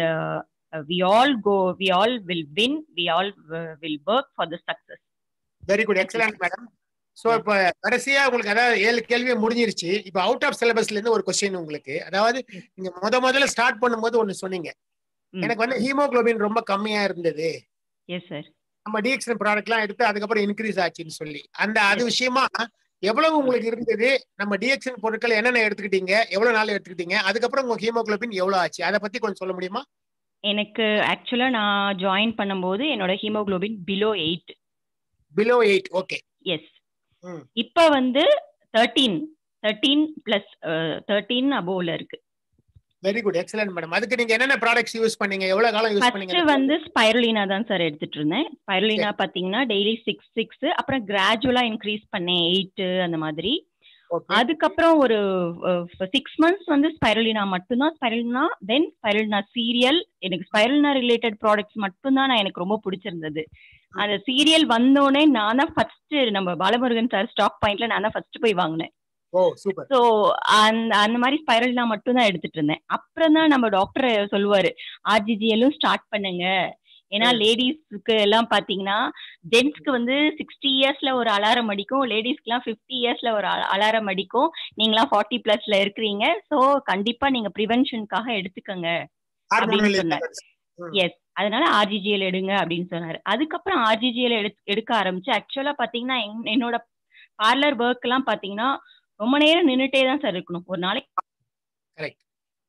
we all go we all will win we all will work for the success very good excellent madam so இப்ப கடைசியா உங்களுக்கு அதாவது ஏழு கேள்வி முடிஞ்சிருச்சு இப்ப அவுட் ஆஃப் சிலபஸ்ல இருந்து ஒரு கொஸ்டின் உங்களுக்கு அதாவது நீங்க முத முதல்ல ஸ்டார்ட் பண்ணும்போது ஒண்ணு சொன்னீங்க எனக்கு வந்து ஹீமோகுளோபின் ரொம்ப கம்மியா இருந்தது எஸ் சார் நம்ம டிஎக்ஷன் ப்ராடக்ட் எல்லாம் எடுத்து அதுக்கப்புறம் இன்க்ரீஸ் ஆச்சுன்னு சொல்லி அந்த அது விஷயமா எவ்வளவு உங்களுக்கு இருந்தது நம்ம டிஎக்ஷன் பொருட்கள் என்னென்ன எடுத்துக்கிட்டீங்க எவ்வளவு நாள் எடுத்துக்கிட்டீங்க அதுக்கப்புறம் உங்க ஹீமோகுளோபின் எவ்வளவு ஆச்சு அதை பத்தி கொஞ்சம் சொல்ல முடியுமா எனக்கு ஆக்சுவலா நான் ஜாயின் பண்ணும்போது என்னோட haemoglobin below eight below eight okay yes இப்ப வந்து தேர்ட்டீன் தேர்ட்டீன் பிளஸ் தேர்ட்டீன் அபோவ்ல இருக்கு வெரி குட் எக்ஸலன்ட் மேடம் அதுக்கு நீங்க என்னென்ன ப்ராடக்ட்ஸ் யூஸ் பண்ணீங்க எவ்வளவு காலம் யூஸ் பண்ணீங்க ஃபர்ஸ்ட் வந்து ஸ்பைரலினா தான் சார் எடுத்துட்டு இருந்தேன் ஸ்பைரலினா பாத்தீங்கன்னா டெய்லி சிக்ஸ் சிக்ஸ் அப்புறம் கிராஜுவலா இன்க்ரீஸ் பண்ணேன் எயிட் அந்த மாதிரி அதுக்கப்புறம் ஒரு சிக்ஸ் மந்த்ஸ் வந்து ஸ்பைரலினா மட்டும்தான் ஸ்பைரலினா தென் ஸ்பைரலினா சீரியல் எனக்கு ஸ்பைரலினா ரிலேட்டட் ப்ராடக்ட்ஸ் மட்டும்தான் நான் எனக்கு ரொம்ப பிடிச்சிருந்தது அந்த சீரியல் வந்தோடனே நான் தான் ஃபர்ஸ்ட் நம்ம பாலமுருகன் சார் ஸ்டாக் பாயிண்ட்ல நான் தான் ஃபர்ஸ்ட் போய் வாங்கினேன் ஓ சூப்பர் சோ அந்த அந்த மாதிரி ஸ்பைரல் நான் மட்டும் தான் எடுத்துட்டு இருந்தேன் அப்புறம் தான் நம்ம டாக்டர் சொல்லுவாரு ஆர்ஜிஜிஎல்லும் ஸ்டார்ட் பண்ணுங்க ஏன்னா லேடிஸ்க்கு எல்லாம் பாத்தீங்கன்னா ஜென்ஸ்க்கு வந்து சிக்ஸ்டி இயர்ஸ்ல ஒரு அலாரம் அடிக்கும் லேடிஸ்க்கு எல்லாம் பிப்டி இயர்ஸ்ல ஒரு அலாரம் அடிக்கும் நீங்களாம் ஃபார்ட்டி பிளஸ்ல இருக்கிறீங்க சோ கண்டிப்பா நீங்க ப்ரிவென்ஷனுக்காக எடுத்துக்கங்க அப்படின்னு சொன்னார் எஸ் அதனால ஆர்ஜிஜிஎல் எடுங்க அப்படின்னு சொன்னாரு அதுக்கப்புறம் ஆர்ஜிஜிஎல் எடு எடுக்க ஆரம்பிச்சு ஆக்சுவலா பாத்தீங்கன்னா என்னோட பார்லர் ஒர்க் எல்லாம் பாத்தீங்கன்னா ரொம்ப நேரம் நின்னுட்டே தான் சார் இருக்கணும் ஒரு நாளைக்கு கரெக்ட்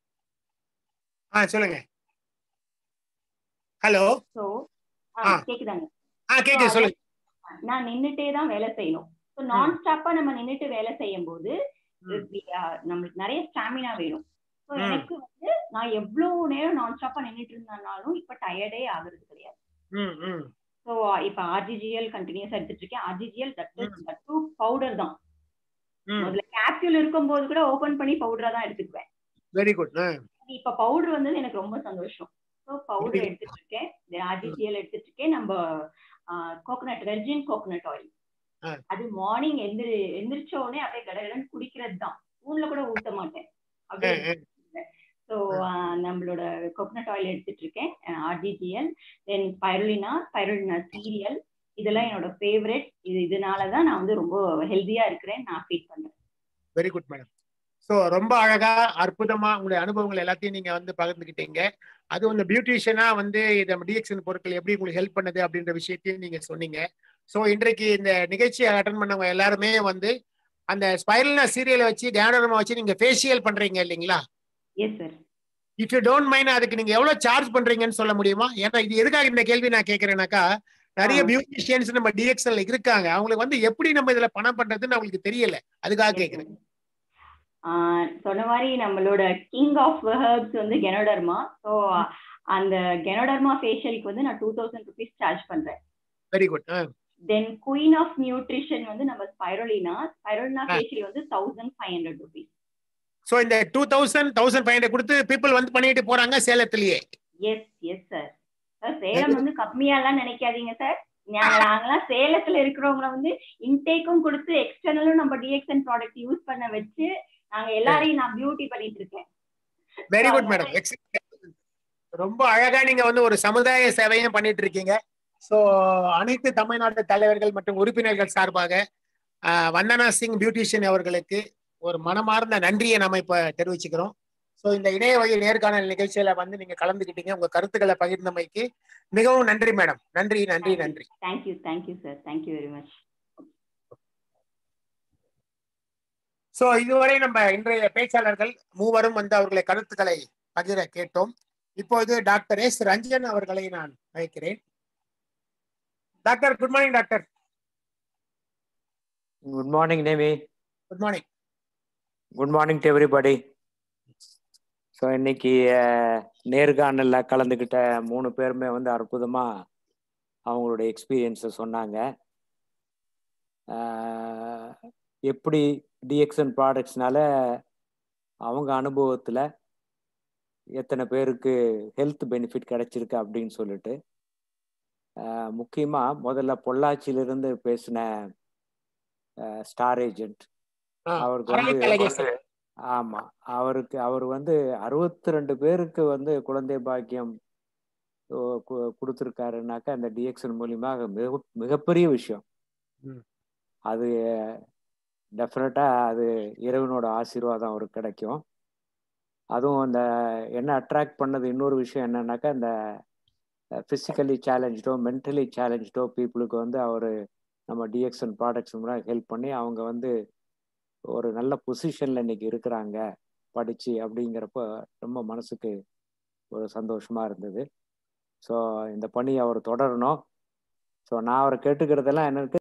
ஆ சொல்லுங்க ஹலோ சோ கேக்குதாங்க ஆ கேக்குது சொல்லுங்க நான் நின்னுட்டே தான் வேலை செய்யணும் ஸோ நான் ஸ்டாப்பா நம்ம நின்னுட்டு வேலை செய்யும் போது நம்மளுக்கு நிறைய ஸ்டாமினா வேணும் ஸோ ம். எனக்கு வந்து நான் எவ்வளவு நேரம் நான் ஸ்டாப்பா நின்றுட்டு இருந்தேனாலும் இப்ப டயர்டே ஆகுறது கிடையாது ம் ம் ஸோ இப்ப ஆர்ஜிஜிஎல் கண்டினியூஸ் எடுத்துட்டு இருக்கேன் ஆர்ஜிஜிஎல் தட் டூ பவுடர் தான் ம் முதல்ல கேப்சூல் இருக்கும்போது கூட ஓபன் பண்ணி பவுடரா தான் எடுத்துக்குவேன் வெரி குட் இப்ப பவுடர் வந்தது எனக்கு ரொம்ப சந்தோஷம் ஸோ பவுடர் Very எடுத்துட்டு இருக்கேன் தென் ஆர்டிசிஎல் எடுத்துட்டு இருக்கேன் நம்ம கோகனட் வெர்ஜின் கோகனட் ஆயில் ஆ. அது மார்னிங் எந்திரி எந்திரிச்ச உடனே அப்படியே கடகடன்னு குடிக்கிறது தான் ஸ்பூன்ல கூட ஊத்த மாட்டேன் அப்படியே ஸோ நம்மளோட கோகனட் ஆயில் எடுத்துட்டு இருக்கேன் ஆர்டிஜிஎல் தென் ஸ்பைருலினா ஸ்பைருலினா சீரியல் இதெல்லாம் என்னோட ஃபேவரட் இது இதனால தான் நான் வந்து ரொம்ப ஹெல்தியா இருக்கிறேன் நான் ஃபீட் பண்றேன் வெரி குட் மேடம் ஸோ ரொம்ப அழகா அற்புதமா உங்களுடைய அனுபவங்கள் எல்லாத்தையும் நீங்க வந்து பகிர்ந்துக்கிட்டீங்க அது வந்து பியூட்டிஷியனா வந்து இந்த டிஎக்ஷன் பொருட்கள் எப்படி உங்களுக்கு ஹெல்ப் பண்ணுது அப்படின்ற விஷயத்தையும் நீங்க சொன்னீங்க ஸோ இன்றைக்கு இந்த நிகழ்ச்சியை அட்டன் பண்ணவங்க எல்லாருமே வந்து அந்த ஸ்பைரல்னா சீரியலை வச்சு டேனோரமா வச்சு நீங்க ஃபேஷியல் பண்றீங்க இல்லைங்களா yes sir if you don't mind அதுக்கு நீங்க எவ்வளவு சார்ஜ் பண்றீங்கன்னு சொல்ல முடியுமா ஏன்னா இது எதுக்காக இந்த கேள்வி நான் கேட்கறேன்னாக்கா நிறைய ஆ. பியூட்டிஷியன்ஸ் நம்ம டிஎக்ஸ்எல் இருக்காங்க அவங்களுக்கு வந்து எப்படி நம்ம இதுல பணம் பண்றதுன்னு அவங்களுக்கு தெரியல அதுக்காக கேட்கிறேன் ஆஹ் சொன்ன மாதிரி நம்மளோட கிங் ஆஃப் ஹெர்ப்ஸ் வந்து கெனோடர்மா ஸோ அந்த கெனோடர்மா ஃபேஷியலுக்கு வந்து நான் டூ தௌசண்ட் ருபீஸ் சார்ஜ் பண்றேன் very good then queen of nutrition வந்து நம்ம ஸ்பைரோலினா ஸ்பைரோலினா ஆ. ஃபேஷியல் வந்து thousand five hundred rupees so இந்த two thousand thousand five hundred கொடுத்து பீப்புள் வந்து பண்ணிட்டு போறாங்க சேலத்திலேயே yes yes sir sir Salem வந்து கம்மியாலாம் நினைக்காதீங்க சார் நாங்களாம் சேலத்துல இருக்கிறவங்கள வந்து இன்டேக்கும் கொடுத்து எக்ஸ்டர்னலும் நம்ம டிஎக்ஸ்என் ப்ராடக்ட் யூஸ் பண்ண வச்சு நாங்க எல்லாரையும் நான் பியூட்டி பண்ணிட்டு இருக்கேன் வெரி குட் அதனால- மேடம் ரொம்ப அழகா நீங்க வந்து ஒரு சமுதாய சேவையும் பண்ணிட்டு இருக்கீங்க ஸோ அனைத்து தமிழ்நாட்டு தலைவர்கள் மற்றும் உறுப்பினர்கள் சார்பாக ஆஹ், வந்தனா சிங் பியூட்டிஷியன் அவர்களுக்கு ஒரு மனமார்ந்த நன்றியை நம்ம இப்ப தெரிவிச்சுக்கிறோம் ஸோ இந்த இணைய வழி நேர்காணல் நிகழ்ச்சியில வந்து நீங்க கலந்துக்கிட்டீங்க உங்க கருத்துக்களை பகிர்ந்தமைக்கு மிகவும் நன்றி மேடம் நன்றி நன்றி நன்றி thank you thank you sir thank you very much so இதுவரை நம்ம இன்றைய பேச்சாளர்கள் மூவரும் வந்து அவர்களை கருத்துக்களை பகிர கேட்டோம் இப்போது டாக்டர் எஸ் ரஞ்சன் அவர்களை நான் அழைக்கிறேன் doctor good morning doctor good morning நேமி good morning good morning to everybody so இன்னைக்கு அஹ், நேர்காணல்ல கலந்துக்கிட்ட மூணு பேருமே வந்து அற்புதமா அவங்களுடைய எக்ஸ்பீரியன்ஸை சொன்னாங்க அஹ், எப்படி டிஎக்ஸ்என் ப்ராடக்ட்ஸ்னால அவங்க அனுபவத்தில் எத்தனை பேருக்கு ஹெல்த் பெனிஃபிட் கிடைச்சிருக்கு அப்படின்னு சொல்லிட்டு அஹ், முக்கியமா முதல்ல பொள்ளாச்சியிலிருந்து பேசின ஸ்டார் ஏஜென்ட் அவருக்கு வந்து அழகேசன். ஆமா அவருக்கு அவர் வந்து அறுபத்தி ரெண்டு பேருக்கு வந்து குழந்தை பாக்கியம் ஓ, கு- கொடுத்திருக்காருனாக்கா அந்த டிஎக்ஷன் மூலியமா மிக மிகப்பெரிய விஷயம் ம். அது டெஃபினட்டா அது இறைவனோட ஆசீர்வாதம் அவருக்கு கிடைக்கும் அதுவும் அந்த என்ன அட்ராக்ட் பண்ணது இன்னொரு விஷயம் என்னன்னாக்கா இந்த ஃபிசிக்கலி சேலஞ்சோ மென்டலி சேலஞ்சோ பீப்புளுக்கு வந்து அவர் நம்ம டிஎக்ஷன் ப்ராடக்ட்ஸ் மூலம் ஹெல்ப் பண்ணி அவங்க வந்து ஒரு நல்ல பொசிஷன்ல இன்னைக்கு இருக்கிறாங்க படிச்சு அப்படிங்கிறப்ப ரொம்ப மனசுக்கு ஒரு சந்தோஷமா இருந்தது ஸோ இந்த பணி அவர் தொடரணும் ஸோ நான் அவரை கேட்டுக்கிறதெல்லாம் என்னன்னு